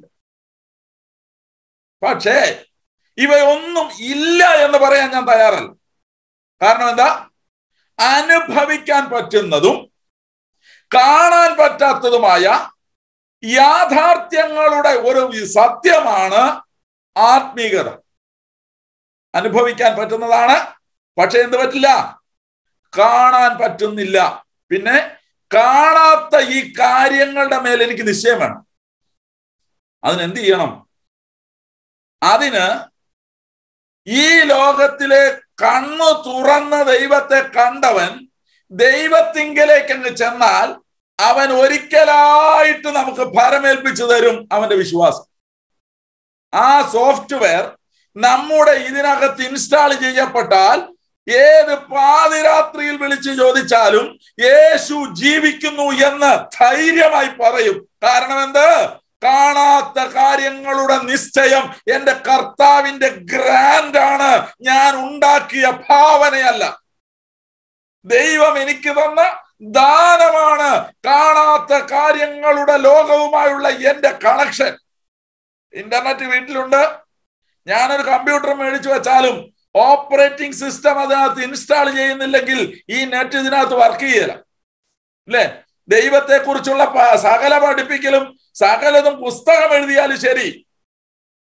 പക്ഷേ ഇവയൊന്നും ഇല്ല എന്ന് പറയാൻ ഞാൻ തയ്യാറല്ല കാരണം എന്താ അനുഭവിക്കാൻ പറ്റുന്നതും കാണാൻ പറ്റാത്തതുമായ യാഥാർത്ഥ്യങ്ങളുടെ ഒരു സത്യമാണ് ആത്മീകത അനുഭവിക്കാൻ പറ്റുന്നതാണ് പക്ഷെ എന്ത് പറ്റില്ല കാണാൻ പറ്റുന്നില്ല പിന്നെ കാണാത്ത ഈ കാര്യങ്ങളുടെ മേൽ എനിക്ക് നിശ്ചയം വേണം അതിന് എന്ത് ചെയ്യണം അതിന് ഈ ലോകത്തിലെ കണ്ണു തുറന്ന ദൈവത്തെ കണ്ടവൻ ദൈവത്തിങ്കലേക്ക് അങ്ങ് ചെന്നാൽ അവൻ ഒരിക്കലായിട്ട് നമുക്ക് ഭരമേൽപ്പിച്ചു തരും അവന്റെ വിശ്വാസം ആ സോഫ്റ്റ്വെയർ നമ്മുടെ ഇതിനകത്ത് ഇൻസ്റ്റാൾ ചെയ്യപ്പെട്ടാൽ ഏത് പാതിരാത്രിയിൽ വിളിച്ചു ചോദിച്ചാലും യേശു ജീവിക്കുന്നു എന്ന് ധൈര്യമായി പറയും കാരണം എന്ത് കാണാത്ത കാര്യങ്ങളുടെ നിശ്ചയം എന്റെ കർത്താവിന്റെ ഗ്രാൻഡ് ആണ് ഞാൻ ഉണ്ടാക്കിയ ഭാവനയല്ല ദൈവം എനിക്ക് തന്ന ദാനമാണ് കാണാത്ത കാര്യങ്ങളുടെ ലോകവുമായുള്ള എന്റെ കണക്ഷൻ ഇന്റർനെറ്റ് വീട്ടിലുണ്ട് ഞാനൊരു കമ്പ്യൂട്ടർ മേടിച്ചു വെച്ചാലും ഓപ്പറേറ്റിംഗ് സിസ്റ്റം അതിനകത്ത് ഇൻസ്റ്റാൾ ചെയ്യുന്നില്ലെങ്കിൽ ഈ നെറ്റ് ഇതിനകത്ത് വർക്ക് ചെയ്യല അല്ലേ ദൈവത്തെ കുറിച്ചുള്ള സകല പഠിപ്പിക്കലും സകലതും പുസ്തകം എഴുതിയാലും ശരി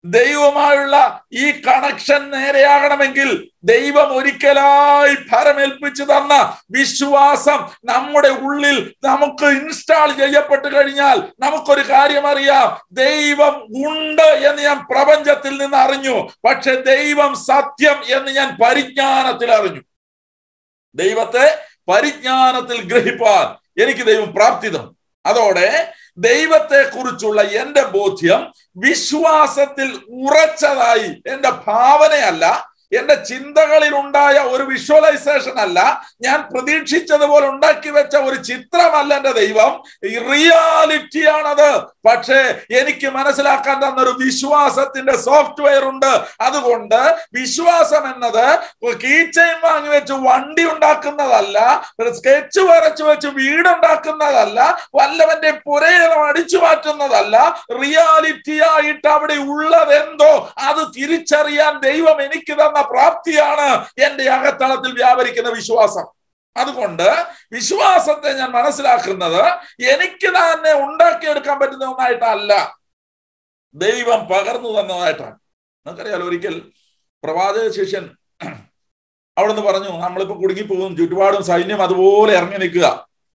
ദൈവമായുള്ള ഈ കണക്ഷൻ നേരെയാകണമെങ്കിൽ ദൈവം ഒരിക്കലായി ഫലമേൽപ്പിച്ചു തന്ന വിശ്വാസം നമ്മുടെ ഉള്ളിൽ നമുക്ക് ഇൻസ്റ്റാൾ ചെയ്യപ്പെട്ട് കഴിഞ്ഞാൽ നമുക്കൊരു കാര്യം അറിയാം ദൈവം ഉണ്ട് എന്ന് ഞാൻ പ്രപഞ്ചത്തിൽ നിന്ന് അറിഞ്ഞു പക്ഷെ ദൈവം സത്യം എന്ന് ഞാൻ പരിജ്ഞാനത്തിൽ അറിഞ്ഞു ദൈവത്തെ പരിജ്ഞാനത്തിൽ ഗ്രഹിപ്പാൻ എനിക്ക് ദൈവം പ്രാപ്തി തന്നു അതോടെ ദൈവത്തെ കുറിച്ചുള്ള എന്റെ ബോധ്യം വിശ്വാസത്തിൽ ഉറച്ചതായി എന്റെ ഭാവനയല്ല എന്റെ ചിന്തകളിൽ ഉണ്ടായ ഒരു വിഷ്വലൈസേഷൻ അല്ല ഞാൻ പ്രതീക്ഷിച്ചതുപോലെ ഉണ്ടാക്കി വെച്ച ഒരു ചിത്രമല്ല എന്റെ ദൈവം റിയാലിറ്റിയാണത് പക്ഷേ എനിക്ക് മനസ്സിലാക്കാൻ തന്ന ഒരു വിശ്വാസത്തിന്റെ സോഫ്റ്റ്വെയർ ഉണ്ട് അതുകൊണ്ട് വിശ്വാസം എന്നത് കീച്ചൈൻ വാങ്ങി വെച്ച് വണ്ടി ഉണ്ടാക്കുന്നതല്ല സ്കെച്ച് വരച്ചു വെച്ച് വീടുണ്ടാക്കുന്നതല്ല വല്ലവന്റെ പുരയിടം അടിച്ചു മാറ്റുന്നതല്ല റിയാലിറ്റി ആയിട്ട് അവിടെ ഉള്ളതെന്തോ അത് തിരിച്ചറിയാൻ ദൈവം എനിക്ക് തന്ന പ്രാപ്തിയാണ് എന്റെ അകത്തളത്തിൽ വ്യാപരിക്കുന്ന വിശ്വാസം അതുകൊണ്ട് വിശ്വാസത്തെ ഞാൻ മനസ്സിലാക്കുന്നത് എനിക്ക് തന്നെ ഉണ്ടാക്കിയെടുക്കാൻ പറ്റുന്ന ഒന്നായിട്ടല്ല ദൈവം പകർന്നു തന്നതായിട്ടാണ് നമുക്കറിയാലോ ഒരിക്കൽ പ്രവാചക ശിഷ്യൻ അവിടുന്ന് പറഞ്ഞു നമ്മളിപ്പോ കുടുങ്ങിപ്പോകും ചുറ്റുപാടും സൈന്യം അതുപോലെ ഇറങ്ങി നിൽക്കുക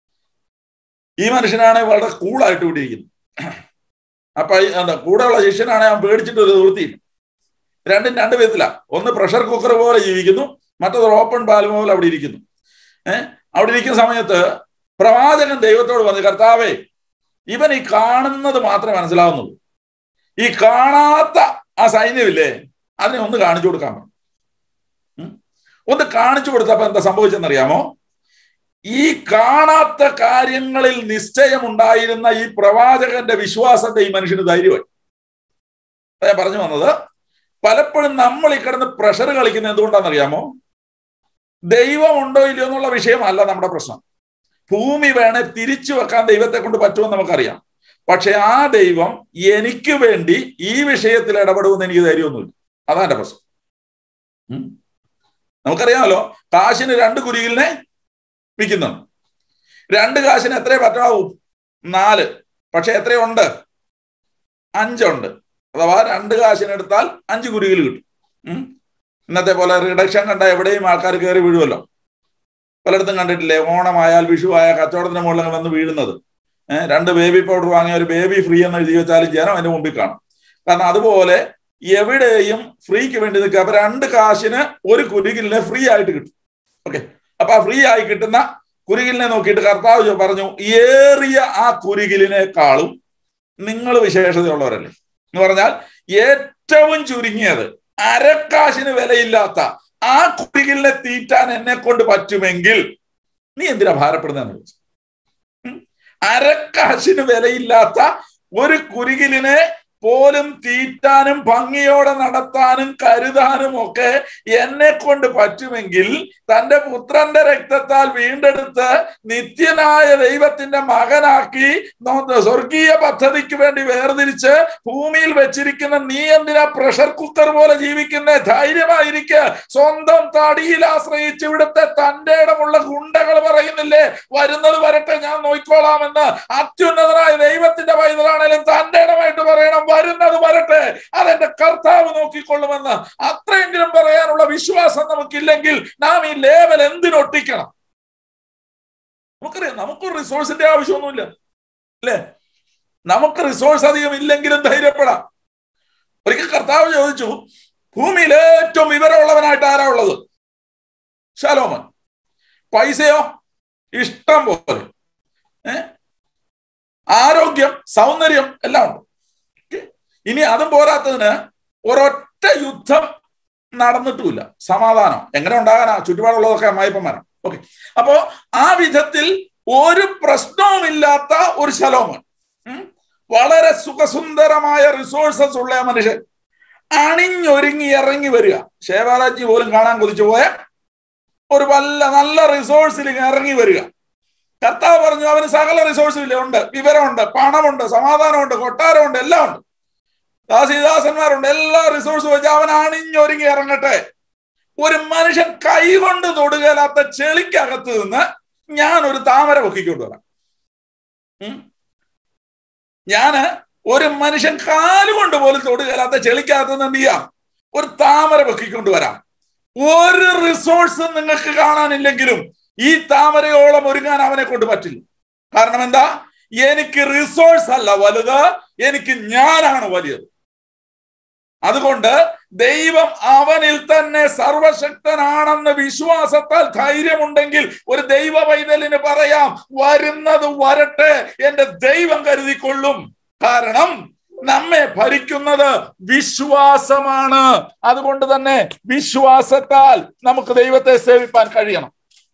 ഈ മനുഷ്യനാണ് വളരെ കൂളായിട്ട് ഇവിടെ ഇരിക്കുന്നത് അപ്പൊ എന്താ കൂടെയുള്ള ശിഷ്യനാണ് ഞാൻ പേടിച്ചിട്ട് ഒരു നിവൃത്തിയില്ല രണ്ടും രണ്ട് വിധത്തില ഒന്ന് പ്രഷർ കുക്കർ പോലെ ജീവിക്കുന്നു മറ്റത് ഓപ്പൺ പാലും പോലെ അവിടെ ഇരിക്കുന്നു ഏഹ് അവിടെ ഇരിക്കുന്ന സമയത്ത് പ്രവാചകൻ ദൈവത്തോട് പറഞ്ഞു കർത്താവേ ഇവൻ ഈ കാണുന്നത് മാത്രമേ മനസ്സിലാവുന്നുള്ളൂ ഈ കാണാത്ത ആ സൈന്യമില്ലേ അതിനെ ഒന്ന് കാണിച്ചു കൊടുക്കാൻ പറഞ്ഞു ഒന്ന് കാണിച്ചു കൊടുത്തപ്പോ എന്താ സംഭവിച്ചെന്നറിയാമോ ഈ കാണാത്ത കാര്യങ്ങളിൽ നിശ്ചയമുണ്ടായിരുന്ന ഈ പ്രവാചകന്റെ വിശ്വാസത്തെ ഈ മനുഷ്യന് ധൈര്യമായി ഞാൻ പറഞ്ഞു വന്നത് പലപ്പോഴും നമ്മൾ ഈ കിടന്ന് പ്രഷർ കളിക്കുന്നത് എന്തുകൊണ്ടാണെന്നറിയാമോ ദൈവം ഉണ്ടോ ഇല്ലയോ എന്നുള്ള വിഷയമല്ല നമ്മുടെ പ്രശ്നം ഭൂമി വേണേ തിരിച്ചു വെക്കാൻ ദൈവത്തെ കൊണ്ട് പറ്റുമെന്ന് നമുക്കറിയാം പക്ഷെ ആ ദൈവം എനിക്ക് വേണ്ടി ഈ വിഷയത്തിൽ ഇടപെടുമെന്ന് എനിക്ക് ധൈര്യമൊന്നുമില്ല അതാ എന്റെ പ്രശ്നം നമുക്കറിയാമല്ലോ കാശിന് രണ്ട് കുരികിലിനെ വിൽക്കുന്നുണ്ട് രണ്ട് കാശിന് എത്രയേ പറ്റാവൂ നാല് പക്ഷെ എത്രയുണ്ട് അഞ്ചുണ്ട് അഥവാ രണ്ട് കാശിനെടുത്താൽ അഞ്ച് കുരുകിൽ കിട്ടും ഇന്നത്തെ പോലെ റിഡക്ഷൻ കണ്ട എവിടെയും ആൾക്കാർ കയറി വീഴുമല്ലോ പലയിടത്തും കണ്ടിട്ടില്ലേ ഓണമായാൽ വിഷു ആയ കച്ചവടത്തിന് മുകളിൽ വന്ന് വീഴുന്നത് രണ്ട് ബേബി പൗഡർ വാങ്ങിയ ഒരു ബേബി ഫ്രീ എന്ന് എഴുതി വെച്ചാലും ജനം അതിന്റെ മുമ്പിൽ കാണും കാരണം അതുപോലെ എവിടെയും ഫ്രീക്ക് വേണ്ടി നിൽക്കുക അപ്പൊ രണ്ട് കാശിന് ഒരു കുരുകിലിനെ ഫ്രീ ആയിട്ട് കിട്ടും ഓക്കെ അപ്പൊ ആ ഫ്രീ ആയി കിട്ടുന്ന കുരുകിലിനെ നോക്കിയിട്ട് കർത്താവ് പറഞ്ഞു ഏറിയ ആ കുരുകിലിനേക്കാളും നിങ്ങൾ വിശേഷതയുള്ളവരല്ലേ എന്ന് പറഞ്ഞാൽ ഏറ്റവും ചുരുങ്ങിയത് അരക്കാശിന് വിലയില്ലാത്ത ആ കുരുകിലിനെ തീറ്റാൻ എന്നെ കൊണ്ട് പറ്റുമെങ്കിൽ നീ എന്തിനാ ഭാരപ്പെടുന്നതെന്ന് ചോദിച്ചു അരക്കാശിന് വിലയില്ലാത്ത ഒരു കുരുകിലിനെ പോലും തീറ്റാനും ഭംഗിയോടെ നടത്താനും കരുതാനും ഒക്കെ എന്നെ കൊണ്ട് പറ്റുമെങ്കിൽ തന്റെ പുത്രന്റെ രക്തത്താൽ വീണ്ടെടുത്ത് നിത്യനായ ദൈവത്തിന്റെ മകനാക്കി സ്വർഗീയ പദ്ധതിക്ക് വേണ്ടി വേർതിരിച്ച് ഭൂമിയിൽ വെച്ചിരിക്കുന്ന നീ എന്തിനാ പ്രഷർ കുക്കർ പോലെ ജീവിക്കുന്ന ധൈര്യമായിരിക്കുക സ്വന്തം തടിയിൽ ആശ്രയിച്ച് ഇവിടുത്തെ തന്റെ ഇടമുള്ള ഗുണ്ടകൾ പറയുന്നില്ലേ വരുന്നത് വരട്ടെ ഞാൻ നോക്കിക്കോളാമെന്ന് അത്യുന്നതനായ ദൈവത്തിന്റെ പൈതലാണേലും തന്റെ ഇടമായിട്ട് പറയണം വരുന്നത് വരട്ടെ അതെന്റെ കർത്താവ് നോക്കിക്കൊള്ളുമെന്ന് അത്രയെങ്കിലും പറയാനുള്ള വിശ്വാസം നമുക്കില്ലെങ്കിൽ നാം ഈ ലേവൽ എന്തിനൊട്ടിക്കണം നമുക്കറിയാം നമുക്കൊരു റിസോഴ്സിന്റെ ആവശ്യമൊന്നുമില്ല അല്ലേ നമുക്ക് റിസോഴ്സ് അധികം ഇല്ലെങ്കിലും ധൈര്യപ്പെടാം ഒരിക്കൽ കർത്താവ് ചോദിച്ചു ഭൂമിയിൽ ഏറ്റവും വിവരമുള്ളവനായിട്ട് ആരാ ഉള്ളത് ശലോമൻ പൈസയോ ഇഷ്ടം പോലെ ഏ ആരോഗ്യം സൗന്ദര്യം എല്ലാം ഉണ്ട് ഇനി അതും പോരാത്തതിന് ഒരൊറ്റ യുദ്ധം നടന്നിട്ടുമില്ല സമാധാനം എങ്ങനെ ഉണ്ടാകാനാ ചുറ്റുപാടുള്ളതൊക്കെ അമ്മായിപ്പന്മാരാണ് ഓക്കെ അപ്പോ ആ വിധത്തിൽ ഒരു പ്രശ്നവുമില്ലാത്ത ഒരു ശലോമൻ വളരെ സുഖസുന്ദരമായ റിസോഴ്സസ് ഉള്ള മനുഷ്യൻ അണിഞ്ഞൊരുങ്ങി ഇറങ്ങി വരിക ശേവാരാജി പോലും കാണാൻ കൊതിച്ചു പോയ ഒരു വല്ല നല്ല റിസോഴ്സിൽ ഇറങ്ങി വരിക കർത്താവ് പറഞ്ഞു അവന് സകല റിസോഴ്സും ഇല്ല ഉണ്ട് വിവരമുണ്ട് പണമുണ്ട് സമാധാനമുണ്ട് കൊട്ടാരമുണ്ട് എല്ലാം ഉണ്ട് ദാസിദാസന്മാരുണ്ട് എല്ലാ റിസോഴ്സും വെച്ച് അവൻ അണിഞ്ഞൊരുങ്ങി ഇറങ്ങട്ടെ ഒരു മനുഷ്യൻ കൈകൊണ്ട് തൊടുകയില്ലാത്ത ചെളിക്കകത്ത് നിന്ന് ഞാൻ ഒരു താമര പൊക്കിക്കൊണ്ട് വരാം ഞാന് ഒരു മനുഷ്യൻ കാലുകൊണ്ട് പോലും തൊടുകയില്ലാത്ത ചെളിക്കകത്ത് നിന്ന് എന്ത് ചെയ്യാം ഒരു താമര പൊക്കിക്കൊണ്ട് വരാം ഒരു റിസോഴ്സും നിങ്ങൾക്ക് കാണാനില്ലെങ്കിലും ഈ താമരയോളം ഒരുങ്ങാൻ അവനെ കൊണ്ട് പറ്റില്ല കാരണം എന്താ എനിക്ക് റിസോഴ്സ് അല്ല വലുത് എനിക്ക് ഞാനാണ് വലിയത് അതുകൊണ്ട് ദൈവം അവനിൽ തന്നെ സർവശക്തനാണെന്ന് വിശ്വാസത്താൽ ധൈര്യമുണ്ടെങ്കിൽ ഒരു ദൈവ പൈതലിന് പറയാം വരുന്നത് വരട്ടെ എന്റെ ദൈവം കരുതിക്കൊള്ളും കാരണം നമ്മെ ഭരിക്കുന്നത് വിശ്വാസമാണ് അതുകൊണ്ട് തന്നെ വിശ്വാസത്താൽ നമുക്ക് ദൈവത്തെ സേവിപ്പാൻ കഴിയണം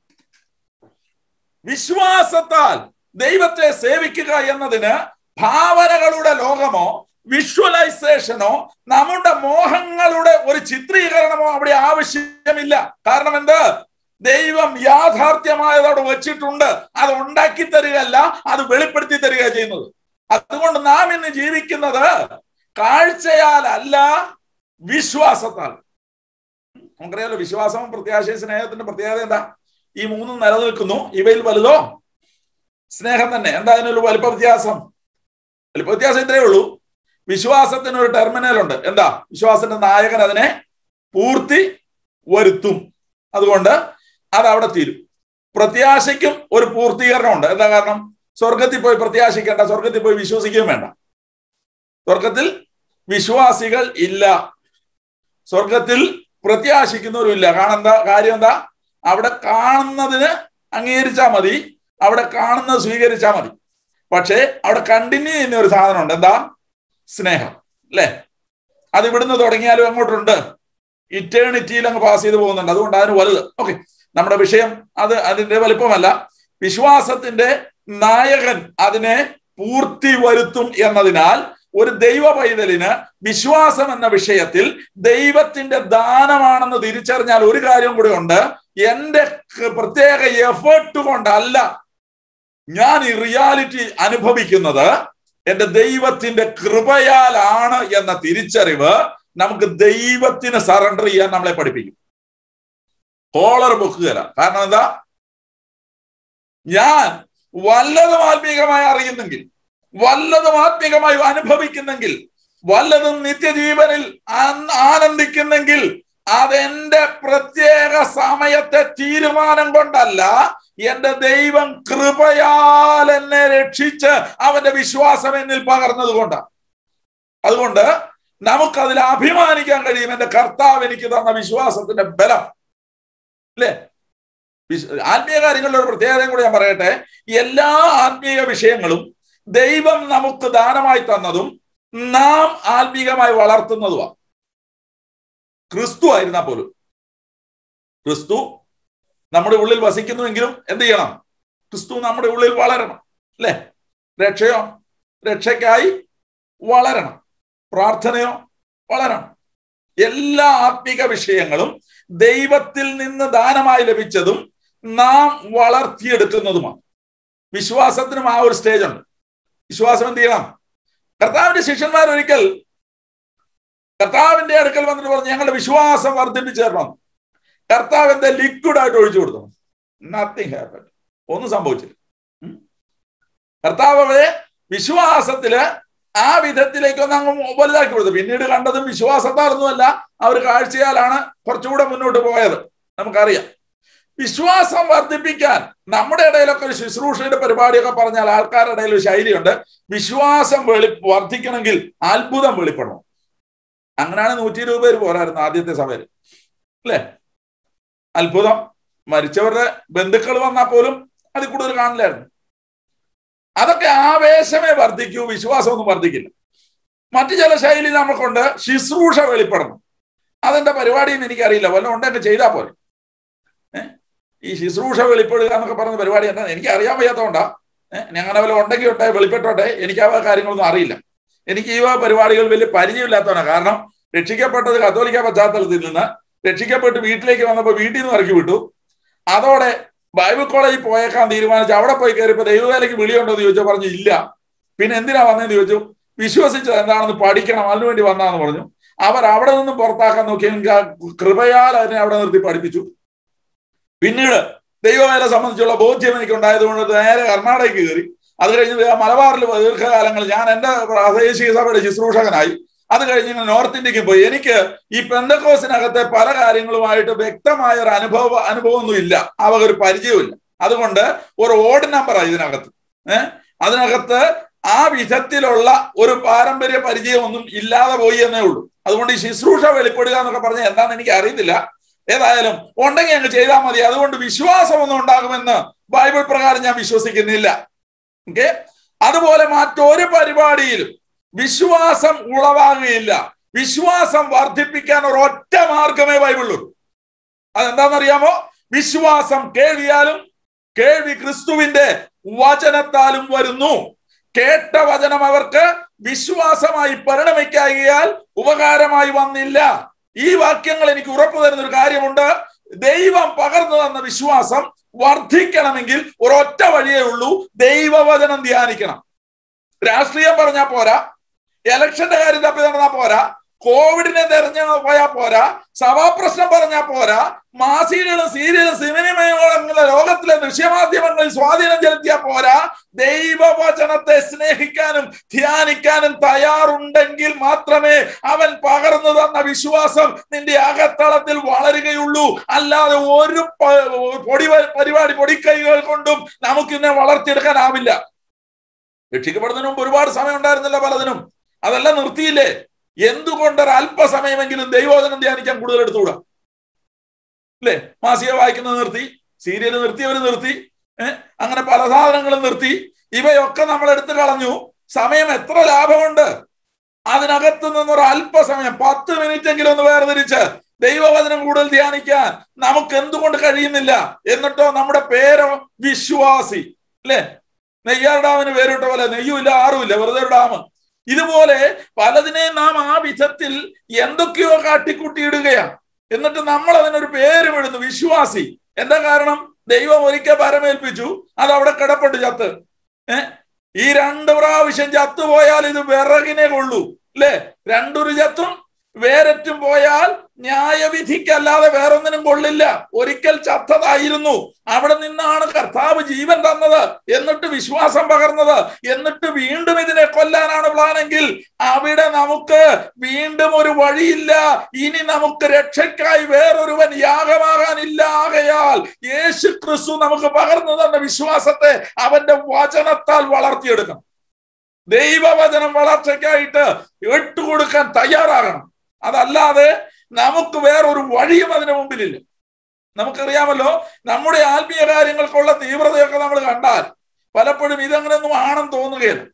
വിശ്വാസത്താൽ ദൈവത്തെ സേവിക്കുക എന്നതിന് ഭാവനകളുടെ ലോകമോ വിഷ്വലൈസേഷനോ നമ്മുടെ മോഹങ്ങളുടെ ഒരു ചിത്രീകരണമോ അവിടെ ആവശ്യമില്ല കാരണം എന്ത് ദൈവം യാഥാർത്ഥ്യമായതോട് വെച്ചിട്ടുണ്ട് അത് ഉണ്ടാക്കി തരികയല്ല അത് വെളിപ്പെടുത്തി തരിക ചെയ്യുന്നത് അതുകൊണ്ട് നാം ഇന്ന് ജീവിക്കുന്നത് കാഴ്ചയാലല്ല വിശ്വാസത്താൽ നമുക്കറിയാലോ വിശ്വാസവും പ്രത്യാശയും സ്നേഹത്തിന്റെ പ്രത്യേകത എന്താ ഈ മൂന്നും നിലനിൽക്കുന്നു ഇവയിൽ വലുതോ സ്നേഹം തന്നെ എന്താ അതിനൊരു വലിപ്പ വ്യത്യാസം വലിപ്പ വ്യത്യാസം ഇത്രയേ ഉള്ളൂ വിശ്വാസത്തിന് ഒരു ടെർമിനൽ ഉണ്ട് എന്താ വിശ്വാസത്തിന്റെ നായകൻ അതിനെ പൂർത്തി വരുത്തും അതുകൊണ്ട് അത് അവിടെ തീരും പ്രത്യാശയ്ക്കും ഒരു പൂർത്തീകരണം എന്താ കാരണം സ്വർഗത്തിൽ പോയി പ്രത്യാശിക്കേണ്ട സ്വർഗത്തിൽ പോയി വിശ്വസിക്കുകയും വേണ്ട സ്വർഗത്തിൽ വിശ്വാസികൾ ഇല്ല സ്വർഗത്തിൽ പ്രത്യാശിക്കുന്നവരും ഇല്ല കാരണം എന്താ കാര്യം എന്താ അവിടെ കാണുന്നതിന് അംഗീകരിച്ചാൽ മതി അവിടെ കാണുന്നത് സ്വീകരിച്ചാൽ മതി പക്ഷേ അവിടെ കണ്ടിന്യൂ ചെയ്യുന്ന ഒരു സാധനമുണ്ട് എന്താ സ്നേഹം അല്ലേ അത് ഇവിടുന്ന് തുടങ്ങിയാലും അങ്ങോട്ടുണ്ട് ഇറ്റേണിറ്റിയിൽ അങ്ങ് പാസ് ചെയ്ത് പോകുന്നുണ്ട് അതുകൊണ്ട് അതിന് വലുത് ഓക്കെ നമ്മുടെ വിഷയം അത് അതിന്റെ വലിപ്പമല്ല വിശ്വാസത്തിന്റെ നായകൻ അതിനെ പൂർത്തി വരുത്തും എന്നതിനാൽ ഒരു ദൈവ പൈതലിന് വിശ്വാസം എന്ന വിഷയത്തിൽ ദൈവത്തിന്റെ ദാനമാണെന്ന് തിരിച്ചറിഞ്ഞാൽ ഒരു കാര്യം കൂടി ഉണ്ട് എന്റെ പ്രത്യേക എഫേർട്ട് കൊണ്ടല്ല ഞാൻ ഈ റിയാലിറ്റി അനുഭവിക്കുന്നത് എന്റെ ദൈവത്തിന്റെ കൃപയാലാണ് എന്ന തിരിച്ചറിവ് നമുക്ക് ദൈവത്തിന് സറണ്ടർ ചെയ്യാൻ നമ്മളെ പഠിപ്പിക്കും കോളർ പൊക്കുകയില്ല കാരണം എന്താ ഞാൻ വല്ലതും ആത്മീകമായി അറിയുന്നെങ്കിൽ വല്ലതും ആത്മീകമായി അനുഭവിക്കുന്നെങ്കിൽ വല്ലതും നിത്യജീവനിൽ ആനന്ദിക്കുന്നെങ്കിൽ അതെന്റെ പ്രത്യേക സമയത്തെ തീരുമാനം കൊണ്ടല്ല എന്റെ ദൈവം കൃപയാൽ എന്നെ രക്ഷിച്ച് അവന്റെ വിശ്വാസം എന്നിൽ പകർന്നത് കൊണ്ടാണ് അതുകൊണ്ട് നമുക്കതിൽ അഭിമാനിക്കാൻ കഴിയും എന്റെ കർത്താവ് എനിക്ക് തന്ന വിശ്വാസത്തിന്റെ ബലം അല്ലേ ആത്മീയ കാര്യങ്ങളുടെ ഒരു പ്രത്യേകതയും കൂടി ഞാൻ പറയട്ടെ എല്ലാ ആത്മീയ വിഷയങ്ങളും ദൈവം നമുക്ക് ദാനമായി തന്നതും നാം ആത്മീകമായി വളർത്തുന്നതുമാണ് ക്രിസ്തു ആയിരുന്നാൽ പോലും ക്രിസ്തു നമ്മുടെ ഉള്ളിൽ വസിക്കുന്നുവെങ്കിലും എന്ത് ചെയ്യണം ക്രിസ്തു നമ്മുടെ ഉള്ളിൽ വളരണം അല്ലേ രക്ഷയോ രക്ഷയ്ക്കായി വളരണം പ്രാർത്ഥനയോ വളരണം എല്ലാ ആത്മീക വിഷയങ്ങളും ദൈവത്തിൽ നിന്ന് ദാനമായി ലഭിച്ചതും നാം വളർത്തിയെടുക്കുന്നതുമാണ് വിശ്വാസത്തിനും ആ ഒരു സ്റ്റേജ് ഉണ്ട് വിശ്വാസം എന്ത് ചെയ്യണം കർത്താവിന്റെ ശിഷ്യന്മാർ ഒരിക്കൽ കർത്താവിന്റെ അടുക്കൽ വന്നിട്ട് പറഞ്ഞു ഞങ്ങളുടെ വിശ്വാസം വർദ്ധിപ്പിച്ചു തരണം കർത്താവ് എന്താ ലിക്വിഡ് ആയിട്ട് ഒഴിച്ചു കൊടുത്തു നത്തിങ് ഹാപ്പൻ ഒന്നും സംഭവിച്ചില്ല കർത്താവ് അവരെ വിശ്വാസത്തില് ആ വിധത്തിലേക്കൊന്ന് അങ്ങ് വലുതാക്കി കൊടുത്തു പിന്നീട് കണ്ടതും വിശ്വാസത്താലൊന്നുമല്ല അവർ കാഴ്ചയാലാണ് കുറച്ചുകൂടെ മുന്നോട്ട് പോയത് നമുക്കറിയാം വിശ്വാസം വർദ്ധിപ്പിക്കാൻ നമ്മുടെ ഇടയിലൊക്കെ ഒരു ശുശ്രൂഷയുടെ പരിപാടിയൊക്കെ പറഞ്ഞാൽ ആൾക്കാരുടെ ഇടയിൽ ഒരു ശൈലിയുണ്ട് വിശ്വാസം വെളി വർദ്ധിക്കണമെങ്കിൽ അത്ഭുതം വെളിപ്പെടണം അങ്ങനെയാണ് നൂറ്റി ഇരുപത് പേര് പോരായിരുന്നു ആദ്യത്തെ സഭയിൽ അല്ലേ അത്ഭുതം മരിച്ചവരുടെ ബന്ധുക്കൾ വന്നാൽ പോലും അതിൽ കൂടുതൽ കാണില്ലായിരുന്നു അതൊക്കെ ആവേശമേ വർദ്ധിക്കൂ വിശ്വാസമൊന്നും വർദ്ധിക്കില്ല മറ്റു ചില ശൈലി നമുക്കുണ്ട് ശുശ്രൂഷ വെളിപ്പെടണം അതെന്റെ പരിപാടിയെന്ന് എനിക്കറിയില്ല വല്ലതും ഉണ്ടെങ്കിൽ ചെയ്താൽ പോലെ ഈ ശുശ്രൂഷ വെളിപ്പെടുക എന്നൊക്കെ പറഞ്ഞ പരിപാടി എന്താ എനിക്ക് അറിയാൻ വയ്യാത്തതുകൊണ്ടാ അങ്ങനെ വല്ല ഉണ്ടെങ്കിൽ ഉണ്ടെ വെളിപ്പെട്ടോട്ടെ എനിക്ക് ആ കാര്യങ്ങളൊന്നും അറിയില്ല എനിക്ക് ഈ പരിപാടികൾ വലിയ പരിചയമില്ലാത്തതാണ് കാരണം രക്ഷിക്കപ്പെട്ടത് കത്തോലിക്ക പശ്ചാത്തലത്തിൽ നിന്ന് രക്ഷിക്കപ്പെട്ട് വീട്ടിലേക്ക് വന്നപ്പോൾ വീട്ടിൽ നിന്ന് ഇറക്കി വിട്ടു അതോടെ ബൈബിൾ കോളേജിൽ പോയേക്കാൻ തീരുമാനിച്ചു അവിടെ പോയി കയറിയപ്പോൾ ദൈവവേലയ്ക്ക് വിളിയുണ്ടോ എന്ന് ചോദിച്ചാൽ പറഞ്ഞു ഇല്ല പിന്നെ എന്തിനാ വന്നതെന്ന് ചോദിച്ചു വിശ്വസിച്ചത് എന്താണെന്ന് പഠിക്കണം അതിനുവേണ്ടി വന്നാന്ന് പറഞ്ഞു അവർ അവിടെ നിന്നും പുറത്താക്കാൻ നോക്കി എനിക്ക് ആ കൃപയാൽ അതിനെ അവിടെ നിർത്തി പഠിപ്പിച്ചു പിന്നീട് ദൈവവേല സംബന്ധിച്ചുള്ള ബോധ്യം എനിക്ക് ഉണ്ടായതുകൊണ്ട് നേരെ കർണാടകയ്ക്ക് കയറി അത് കഴിഞ്ഞ് മലബാറിൽ ദീർഘകാലങ്ങൾ ഞാൻ എൻ്റെ പ്രാദേശിക സഭയുടെ ശുശ്രൂഷകനായി അത് കഴിഞ്ഞ് നോർത്ത് ഇന്ത്യക്ക് പോയി എനിക്ക് ഈ പെന്തക്കോസിനകത്തെ പല കാര്യങ്ങളുമായിട്ട് വ്യക്തമായ ഒരു അനുഭവ അനുഭവമൊന്നും ഇല്ല അവ ഒരു പരിചയമില്ല അതുകൊണ്ട് ഒരു ഓഡ് നമ്പറാണ് ഇതിനകത്ത് ഏഹ് അതിനകത്ത് ആ വിധത്തിലുള്ള ഒരു പാരമ്പര്യ പരിചയമൊന്നും ഇല്ലാതെ പോയി എന്നേ ഉള്ളൂ അതുകൊണ്ട് ഈ ശുശ്രൂഷ വെളിപ്പെടുക എന്നൊക്കെ പറഞ്ഞാൽ എന്താണെന്ന് എനിക്ക് അറിയത്തില്ല ഏതായാലും ഉണ്ടെങ്കിൽ അങ്ങ് ചെയ്താൽ മതി അതുകൊണ്ട് വിശ്വാസമൊന്നും ഉണ്ടാകുമെന്ന് ബൈബിൾ പ്രകാരം ഞാൻ വിശ്വസിക്കുന്നില്ല ഓക്കെ അതുപോലെ മറ്റൊരു പരിപാടിയിലും വിശ്വാസം ഉളവാകുകയില്ല വിശ്വാസം വർദ്ധിപ്പിക്കാൻ ഒരൊറ്റ മാർഗമേ ബൈബിളുള്ളൂ അതെന്താണെന്നറിയാമോ വിശ്വാസം കേൾവിയാലും കേൾവി ക്രിസ്തുവിന്റെ വചനത്താലും വരുന്നു കേട്ട വചനം അവർക്ക് വിശ്വാസമായി പരിണമിക്കായികയാൽ ഉപകാരമായി വന്നില്ല ഈ വാക്യങ്ങൾ എനിക്ക് ഉറപ്പു തരുന്ന ഒരു കാര്യമുണ്ട് ദൈവം പകർന്നു തന്ന വിശ്വാസം വർദ്ധിക്കണമെങ്കിൽ ഒരൊറ്റ വഴിയേ ഉള്ളൂ ദൈവവചനം ധ്യാനിക്കണം രാഷ്ട്രീയം പറഞ്ഞാൽ പോരാ ഇലക്ഷന്റെ കാര്യം തപ്പി നടന്നാൽ പോരാ കോവിഡിനെ തെരഞ്ഞു പോയാൽ പോരാ സഭാപ്രശ്നം പറഞ്ഞാൽ പോരാ മാസികകളും സീരിയലും സിനിമകളും ലോകത്തിലെ ദൃശ്യമാധ്യമങ്ങളിൽ സ്വാധീനം ചെലുത്തിയാൽ പോരാ ദൈവവചനത്തെ സ്നേഹിക്കാനും ധ്യാനിക്കാനും തയ്യാറുണ്ടെങ്കിൽ മാത്രമേ അവൻ പകർന്നു തന്ന വിശ്വാസം നിന്റെ അകത്തളത്തിൽ വളരുകയുള്ളൂ അല്ലാതെ ഒരു പൊടി പരിപാടി പൊടിക്കൈകൾ കൊണ്ടും നമുക്കിന്നെ വളർത്തിയെടുക്കാനാവില്ല രക്ഷിക്കപ്പെടുന്നതിന് മുമ്പ് ഒരുപാട് സമയം ഉണ്ടായിരുന്നില്ല പലതിനും അതെല്ലാം നിർത്തിയില്ലേ എന്തുകൊണ്ട് ഒരു അല്പസമയമെങ്കിലും ദൈവോധനം ധ്യാനിക്കാൻ കൂടുതൽ എടുത്തുകൂടാ അല്ലേ മാസിക വായിക്കുന്നത് നിർത്തി സീരിയൽ നിർത്തിയവർ നിർത്തി ഏഹ് അങ്ങനെ പല സാധനങ്ങളും നിർത്തി ഇവയൊക്കെ നമ്മൾ എടുത്തു കളഞ്ഞു സമയം എത്ര ലാഭമുണ്ട് അതിനകത്ത് നിന്നൊരു അല്പസമയം പത്ത് മിനിറ്റ് എങ്കിലും ഒന്ന് വേർതിരിച്ച് ദൈവവചനം കൂടുതൽ ധ്യാനിക്കാൻ നമുക്ക് എന്തുകൊണ്ട് കഴിയുന്നില്ല എന്നിട്ടോ നമ്മുടെ പേരോ വിശ്വാസി അല്ലേ നെയ്യാർ ഡാമിന് പേരിട്ട പോലെ നെയ്യുമില്ല ആറുമില്ല വെറുതെ ഒരു ഡാം ഇതുപോലെ പലതിനെയും നാം ആ വിധത്തിൽ എന്തൊക്കെയോ കാട്ടിക്കൂട്ടിയിടുകയാണ് എന്നിട്ട് നമ്മൾ അതിനൊരു പേരും ഇടുന്നു വിശ്വാസി എന്താ കാരണം ദൈവം ഒരിക്കൽ പരമേൽപ്പിച്ചു അത് അവിടെ കിടപ്പുണ്ട് ചത്ത് ഏഹ് ഈ രണ്ട് പ്രാവശ്യം ചത്തുപോയാൽ ഇത് വിറകിനെ കൊള്ളൂ അല്ലേ രണ്ടൊരു ചത്തും വേരറ്റും പോയാൽ ന്യായവിധിക്കല്ലാതെ വേറൊന്നിനും കൊള്ളില്ല ഒരിക്കൽ ചത്തതായിരുന്നു അവിടെ നിന്നാണ് കർത്താവ് ജീവൻ തന്നത് എന്നിട്ട് വിശ്വാസം പകർന്നത് എന്നിട്ട് വീണ്ടും ഇതിനെ കൊല്ലാനാണ് പ്ലാനെങ്കിൽ അവിടെ നമുക്ക് വീണ്ടും ഒരു വഴിയില്ല ഇനി നമുക്ക് രക്ഷയ്ക്കായി വേറൊരുവൻ യാഗമാകാനില്ല ആകയാൽ യേശു ക്രിസ്തു നമുക്ക് പകർന്നു തന്ന വിശ്വാസത്തെ അവന്റെ വചനത്താൽ വളർത്തിയെടുക്കണം ദൈവവചനം വളർച്ചയ്ക്കായിട്ട് ഇട്ടുകൊടുക്കാൻ തയ്യാറാകണം അതല്ലാതെ നമുക്ക് വേറൊരു വഴിയും അതിന് മുമ്പിലില്ല നമുക്കറിയാമല്ലോ നമ്മുടെ ആത്മീയ കാര്യങ്ങൾക്കുള്ള തീവ്രതയൊക്കെ നമ്മൾ കണ്ടാൽ പലപ്പോഴും ഇതങ്ങനെയൊന്നും ആണെന്ന് തോന്നുകയില്ല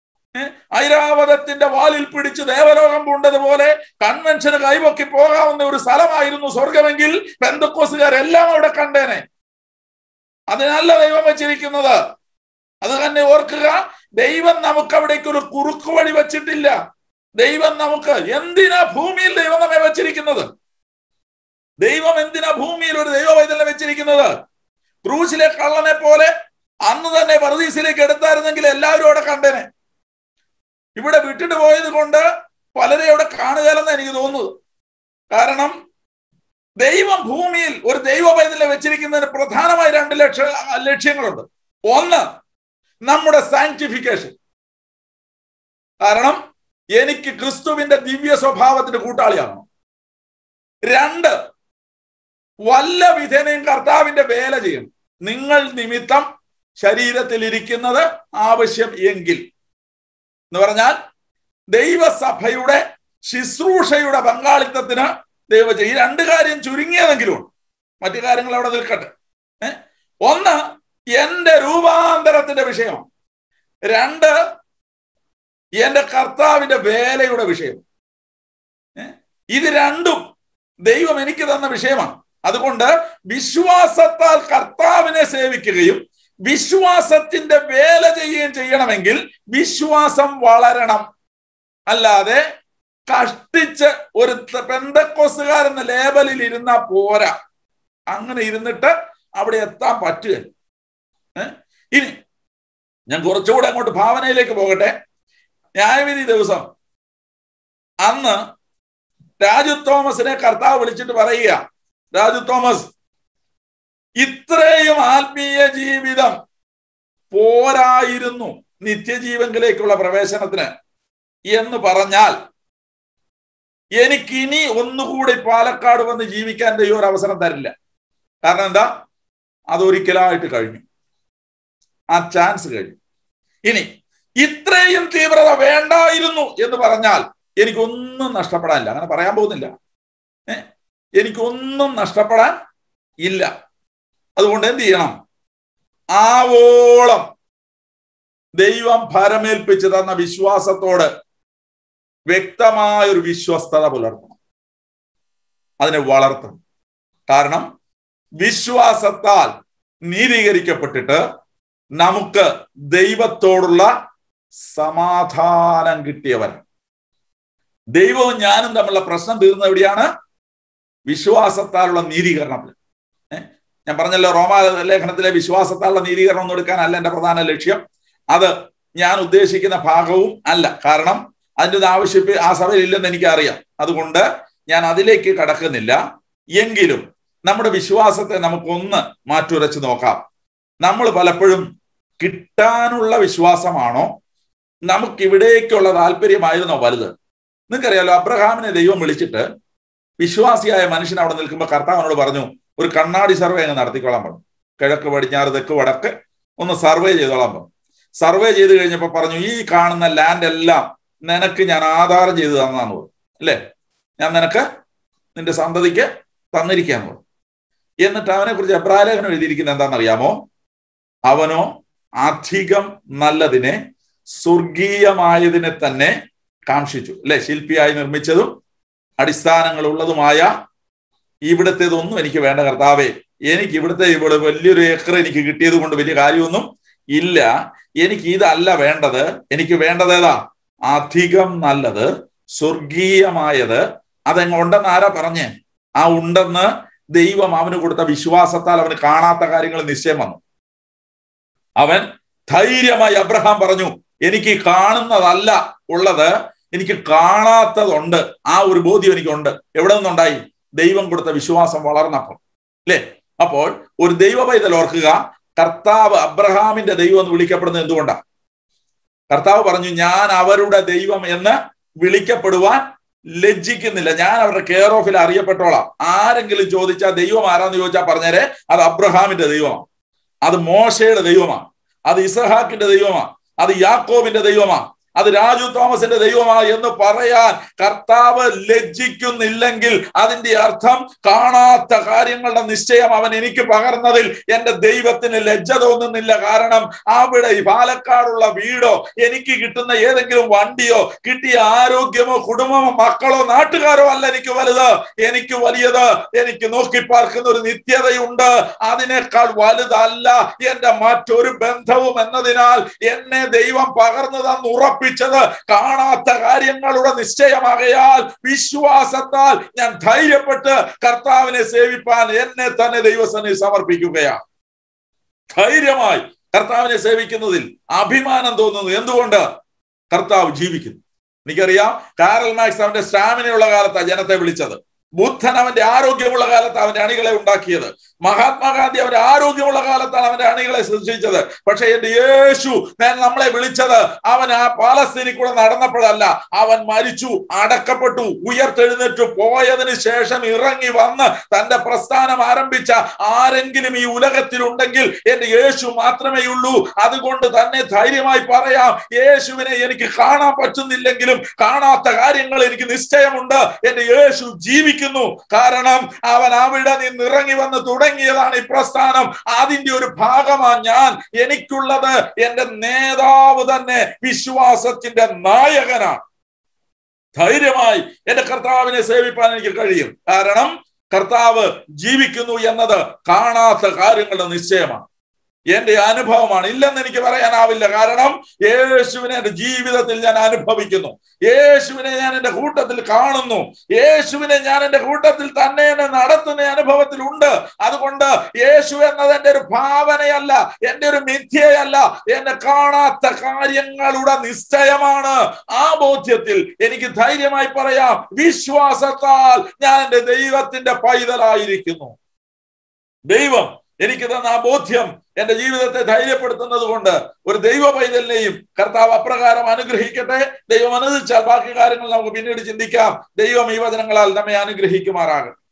ഐരാവതത്തിന്റെ വാലിൽ പിടിച്ച് ദേവലോകം പൂണ്ടതുപോലെ കൺവെൻഷന് കൈപൊക്കി പോകാവുന്ന ഒരു സ്ഥലമായിരുന്നു സ്വർഗമെങ്കിൽ ബന്ധക്കോസുകാരെല്ലാം അവിടെ കണ്ടേനെ അതിനല്ല ദൈവം വെച്ചിരിക്കുന്നത് അത് തന്നെ ഓർക്കുക ദൈവം നമുക്ക് അവിടേക്ക് ഒരു കുറുക്കു വഴി വെച്ചിട്ടില്ല ദൈവം നമുക്ക് എന്തിനാ ഭൂമിയിൽ ദൈവം നമ്മെ വെച്ചിരിക്കുന്നത് ദൈവം എന്തിനാ ഭൂമിയിൽ ഒരു ദൈവവൈതലിനെ വെച്ചിരിക്കുന്നത് ക്രൂശിലെ കള്ളനെ പോലെ അന്ന് തന്നെ പറദീസിലേക്ക് എടുത്തായിരുന്നെങ്കിൽ എല്ലാവരും അവിടെ കണ്ടേനെ ഇവിടെ വിട്ടിട്ട് പോയത് കൊണ്ട് പലരെ അവിടെ കാണുകയല്ലെന്ന് എനിക്ക് തോന്നുന്നത് കാരണം ദൈവം ഭൂമിയിൽ ഒരു ദൈവ പൈതലിനെ വെച്ചിരിക്കുന്നതിന് പ്രധാനമായി രണ്ട് ലക്ഷ ലക്ഷ്യങ്ങളുണ്ട് ഒന്ന് നമ്മുടെ സാങ്ക്ടിഫിക്കേഷൻ കാരണം എനിക്ക് ക്രിസ്തുവിന്റെ ദിവ്യ സ്വഭാവത്തിന്റെ കൂട്ടാളിയാകണം രണ്ട് വല്ല വിധേനയും കർത്താവിന്റെ വേല ചെയ്യണം നിങ്ങൾ നിമിത്തം ശരീരത്തിൽ ഇരിക്കുന്നത് ആവശ്യം എങ്കിൽ എന്ന് പറഞ്ഞാൽ ദൈവസഭയുടെ ശുശ്രൂഷയുടെ പങ്കാളിത്തത്തിന് ദൈവ ഈ രണ്ട് കാര്യം ചുരുങ്ങിയതെങ്കിലും മറ്റു കാര്യങ്ങൾ അവിടെ നിൽക്കട്ടെ ഒന്ന് എന്റെ രൂപാന്തരത്തിന്റെ വിഷയം രണ്ട് എന്റെ കർത്താവിന്റെ വേലയുടെ വിഷയം ഇത് രണ്ടും ദൈവം എനിക്ക് തന്ന വിഷയമാണ് അതുകൊണ്ട് വിശ്വാസത്താൽ കർത്താവിനെ സേവിക്കുകയും വിശ്വാസത്തിന്റെ വേല ചെയ്യുകയും ചെയ്യണമെങ്കിൽ വിശ്വാസം വളരണം അല്ലാതെ കഷ്ടിച്ച് ഒരു പെന്തക്കോസുകാരെന്ന ലേബലിൽ ഇരുന്നാ പോരാ അങ്ങനെ ഇരുന്നിട്ട് അവിടെ എത്താൻ പറ്റുക ഇനി ഞാൻ കുറച്ചുകൂടെ അങ്ങോട്ട് ഭാവനയിലേക്ക് പോകട്ടെ ന്യായവിധി ദിവസം അന്ന് രാജു തോമസിനെ കർത്താവ് വിളിച്ചിട്ട് പറയുക രാജു തോമസ് ഇത്രയും ആത്മീയ ജീവിതം പോരായിരുന്നു നിത്യജീവങ്കിലേക്കുള്ള പ്രവേശനത്തിന് എന്ന് പറഞ്ഞാൽ എനിക്കിനി ഒന്നുകൂടി പാലക്കാട് വന്ന് ജീവിക്കാൻ ദൈവം ഒരു അവസരം തരില്ല കാരണം എന്താ അതൊരിക്കലായിട്ട് കഴിഞ്ഞു ആ ചാൻസ് കഴിഞ്ഞു ഇനി ഇത്രയും തീവ്രത വേണ്ടായിരുന്നു എന്ന് പറഞ്ഞാൽ എനിക്കൊന്നും നഷ്ടപ്പെടാനില്ല അങ്ങനെ പറയാൻ പോകുന്നില്ല ഏ എനിക്കൊന്നും നഷ്ടപ്പെടാൻ ഇല്ല അതുകൊണ്ട് എന്ത് ചെയ്യണം ആവോളം ദൈവം ഭരമേൽപ്പിച്ചു തന്ന വിശ്വാസത്തോട് വ്യക്തമായ ഒരു വിശ്വസ്തത പുലർത്തണം അതിനെ വളർത്തണം കാരണം വിശ്വാസത്താൽ നീതീകരിക്കപ്പെട്ടിട്ട് നമുക്ക് ദൈവത്തോടുള്ള സമാധാനം കിട്ടിയവൻ ദൈവവും ഞാനും തമ്മിലുള്ള പ്രശ്നം തീർന്ന എവിടെയാണ് വിശ്വാസത്താലുള്ള നീതീകരണത്തിൽ ഞാൻ പറഞ്ഞല്ലോ റോമാ ലേഖനത്തിലെ വിശ്വാസത്താലുള്ള നീതീകരണം ഒന്നും എടുക്കാനല്ല എന്റെ പ്രധാന ലക്ഷ്യം അത് ഞാൻ ഉദ്ദേശിക്കുന്ന ഭാഗവും അല്ല കാരണം അതിൻ്റെ ഒരു ആവശ്യം ആ സഭയിൽ ഇല്ലെന്ന് എനിക്കറിയാം അതുകൊണ്ട് ഞാൻ അതിലേക്ക് കടക്കുന്നില്ല എങ്കിലും നമ്മുടെ വിശ്വാസത്തെ നമുക്കൊന്ന് മാറ്റുരച്ച് നോക്കാം നമ്മൾ പലപ്പോഴും കിട്ടാനുള്ള വിശ്വാസമാണോ നമുക്ക് ഇവിടേക്കുള്ള താല്പര്യമായിരുന്നോ വലുത് നിങ്ങൾക്കറിയാലോ അബ്രഹാമിനെ ദൈവം വിളിച്ചിട്ട് വിശ്വാസിയായ മനുഷ്യൻ അവിടെ നിൽക്കുമ്പോൾ കർത്താവിനോട് പറഞ്ഞു ഒരു കണ്ണാടി സർവേ അങ്ങ് നടത്തിക്കോളാൻ പറഞ്ഞു കിഴക്ക് പടിഞ്ഞാറ് തെക്ക് വടക്ക് ഒന്ന് സർവേ ചെയ്തോളാൻ പറഞ്ഞു സർവേ ചെയ്ത് കഴിഞ്ഞപ്പോൾ പറഞ്ഞു ഈ കാണുന്ന ലാൻഡ് എല്ലാം നിനക്ക് ഞാൻ ആധാരം ചെയ്തു തന്നതാണ് പറഞ്ഞു അല്ലേ ഞാൻ നിനക്ക് നിന്റെ സന്തതിക്ക് തന്നിരിക്കാന്ന് പറഞ്ഞു എന്നിട്ട് അവനെ കുറിച്ച് എബ്രാലേഖനം എഴുതിയിരിക്കുന്നത് എന്താണെന്നറിയാമോ അവനോ അധികം നല്ലതിനെ സ്വർഗീയമായതിനെ തന്നെ കാക്ഷിച്ചു അല്ലെ ശില്പിയായി നിർമ്മിച്ചതും അടിസ്ഥാനങ്ങൾ ഉള്ളതുമായ ഇവിടത്തേതൊന്നും എനിക്ക് വേണ്ട കർത്താവേ എനിക്ക് ഇവിടുത്തെ ഇവിടെ വലിയൊരു ഏക്കർ എനിക്ക് കിട്ടിയത് കൊണ്ട് വലിയ കാര്യമൊന്നും ഇല്ല എനിക്ക് ഇതല്ല വേണ്ടത് എനിക്ക് വേണ്ടത് ഏതാ അധികം നല്ലത് സ്വർഗീയമായത് അതെങ്ങ ഉണ്ടെന്ന് ആരാ പറഞ്ഞേ ആ ഉണ്ടെന്ന് ദൈവം അവന് കൊടുത്ത വിശ്വാസത്താൽ അവന് കാണാത്ത കാര്യങ്ങൾ നിശ്ചയം വന്നു അവൻ ധൈര്യമായി അബ്രഹാം പറഞ്ഞു എനിക്ക് കാണുന്നതല്ല ഉള്ളത് എനിക്ക് കാണാത്തതുണ്ട് ആ ഒരു ബോധ്യം എനിക്കുണ്ട് എവിടെ നിന്നുണ്ടായി ദൈവം കൊടുത്ത വിശ്വാസം വളർന്നപ്പോൾ അല്ലേ അപ്പോൾ ഒരു ദൈവ പൈതൽ ഓർക്കുക കർത്താവ് അബ്രഹാമിന്റെ ദൈവം എന്ന് വിളിക്കപ്പെടുന്നത് എന്തുകൊണ്ടാണ് കർത്താവ് പറഞ്ഞു ഞാൻ അവരുടെ ദൈവം എന്ന് വിളിക്കപ്പെടുവാൻ ലജ്ജിക്കുന്നില്ല ഞാൻ അവരുടെ കെയർ ഓഫിൽ അറിയപ്പെട്ടോളാം ആരെങ്കിലും ചോദിച്ചാൽ ദൈവം ആരാന്ന് ചോദിച്ചാൽ പറഞ്ഞേരെ അത് അബ്രഹാമിന്റെ ദൈവമാണ് അത് മോശയുടെ ദൈവമാണ് അത് ഇസഹാക്കിന്റെ ദൈവമാണ് അത് യാക്കോബിന്റെ ദൈവമാണ് അത് രാജു തോമസിന്റെ ദൈവമാണ് എന്ന് പറയാൻ കർത്താവ് ലജ്ജിക്കുന്നില്ലെങ്കിൽ അതിന്റെ അർത്ഥം കാണാത്ത കാര്യങ്ങളുടെ നിശ്ചയം അവൻ എനിക്ക് പകർന്നതിൽ എന്റെ ദൈവത്തിന് ലജ്ജ തോന്നുന്നില്ല കാരണം അവിടെ ഈ പാലക്കാടുള്ള വീടോ എനിക്ക് കിട്ടുന്ന ഏതെങ്കിലും വണ്ടിയോ കിട്ടിയ ആരോഗ്യമോ കുടുംബമോ മക്കളോ നാട്ടുകാരോ അല്ല എനിക്ക് വലുത് എനിക്ക് വലിയത് എനിക്ക് നോക്കി പാർക്കുന്ന ഒരു നിത്യതയുണ്ട് അതിനേക്കാൾ വലുതല്ല എന്റെ മറ്റൊരു ബന്ധവും എന്നതിനാൽ എന്നെ ദൈവം പകർന്നു തന്ന് ഉറപ്പിച്ചത് കാണാത്ത കാര്യങ്ങളുടെ നിശ്ചയമാകയാൽ വിശ്വാസത്താൽ ഞാൻ ധൈര്യപ്പെട്ട് കർത്താവിനെ സേവിപ്പാൻ എന്നെ തന്നെ ദൈവസനെ സമർപ്പിക്കുകയാണ് ധൈര്യമായി കർത്താവിനെ സേവിക്കുന്നതിൽ അഭിമാനം തോന്നുന്നു എന്തുകൊണ്ട് കർത്താവ് ജീവിക്കുന്നു എനിക്കറിയാം കാരൽ മാക്സ് അവന്റെ സ്റ്റാമിനയുള്ള കാലത്താണ് ജനത്തെ വിളിച്ചത് ബുദ്ധൻ അവന്റെ ആരോഗ്യമുള്ള കാലത്ത് അവന്റെ അണികളെ ഉണ്ടാക്കിയത് മഹാത്മാഗാന്ധി അവന്റെ ആരോഗ്യമുള്ള കാലത്താണ് അവന്റെ അണികളെ സൃഷ്ടിച്ചത് പക്ഷെ എന്റെ യേശു ഞാൻ നമ്മളെ വിളിച്ചത് അവൻ ആ പാലസ്തീനിൽ കൂടെ നടന്നപ്പോഴല്ല അവൻ മരിച്ചു അടക്കപ്പെട്ടു ഉയർത്തെഴുന്നേറ്റു പോയതിനു ശേഷം ഇറങ്ങി വന്ന് തന്റെ പ്രസ്ഥാനം ആരംഭിച്ച ആരെങ്കിലും ഈ ഉലകത്തിലുണ്ടെങ്കിൽ എന്റെ യേശു മാത്രമേ ഉള്ളൂ അതുകൊണ്ട് തന്നെ ധൈര്യമായി പറയാം യേശുവിനെ എനിക്ക് കാണാൻ പറ്റുന്നില്ലെങ്കിലും കാണാത്ത കാര്യങ്ങൾ എനിക്ക് നിശ്ചയമുണ്ട് എന്റെ യേശു ജീവിക്കുന്നു കാരണം അവൻ അവിടെ നിന്ന് ഇറങ്ങി വന്ന് തുടങ്ങിയതാണ് ഈ പ്രസ്ഥാനം അതിന്റെ ഒരു ഭാഗമാണ് ഞാൻ എനിക്കുള്ളത് എന്റെ നേതാവ് തന്നെ വിശ്വാസത്തിന്റെ നായകനാണ് ധൈര്യമായി എന്റെ കർത്താവിനെ സേവിപ്പാൻ എനിക്ക് കഴിയും കാരണം കർത്താവ് ജീവിക്കുന്നു എന്നത് കാണാത്ത കാര്യങ്ങളുടെ നിശ്ചയമാണ് എന്റെ അനുഭവമാണ് ഇല്ലെന്ന് എനിക്ക് പറയാനാവില്ല കാരണം യേശുവിനെ എന്റെ ജീവിതത്തിൽ ഞാൻ അനുഭവിക്കുന്നു യേശുവിനെ ഞാൻ എന്റെ കൂട്ടത്തിൽ കാണുന്നു യേശുവിനെ ഞാൻ എന്റെ കൂട്ടത്തിൽ തന്നെ എന്നെ നടത്തുന്ന അനുഭവത്തിൽ ഉണ്ട് അതുകൊണ്ട് യേശു എന്നത് എന്റെ ഒരു ഭാവനയല്ല എന്റെ ഒരു മിഥ്യയല്ല എന്നെ കാണാത്ത കാര്യങ്ങളുടെ നിശ്ചയമാണ് ആ ബോധ്യത്തിൽ എനിക്ക് ധൈര്യമായി പറയാം വിശ്വാസത്താൽ ഞാൻ എന്റെ ദൈവത്തിന്റെ പൈതലായിരിക്കുന്നു ദൈവം എനിക്ക് തന്ന ആ ബോധ്യം എന്റെ ജീവിതത്തെ ധൈര്യപ്പെടുത്തുന്നത് കൊണ്ട് ഒരു ദൈവ പൈതലിനെയും കർത്താവ് അപ്രകാരം അനുഗ്രഹിക്കട്ടെ ദൈവം അനുവദിച്ചാൽ ബാക്കി കാര്യങ്ങൾ നമുക്ക് പിന്നീട് ചിന്തിക്കാം ദൈവം ഈ വചനങ്ങളാൽ നമ്മെ അനുഗ്രഹിക്കുമാറാകട്ടെ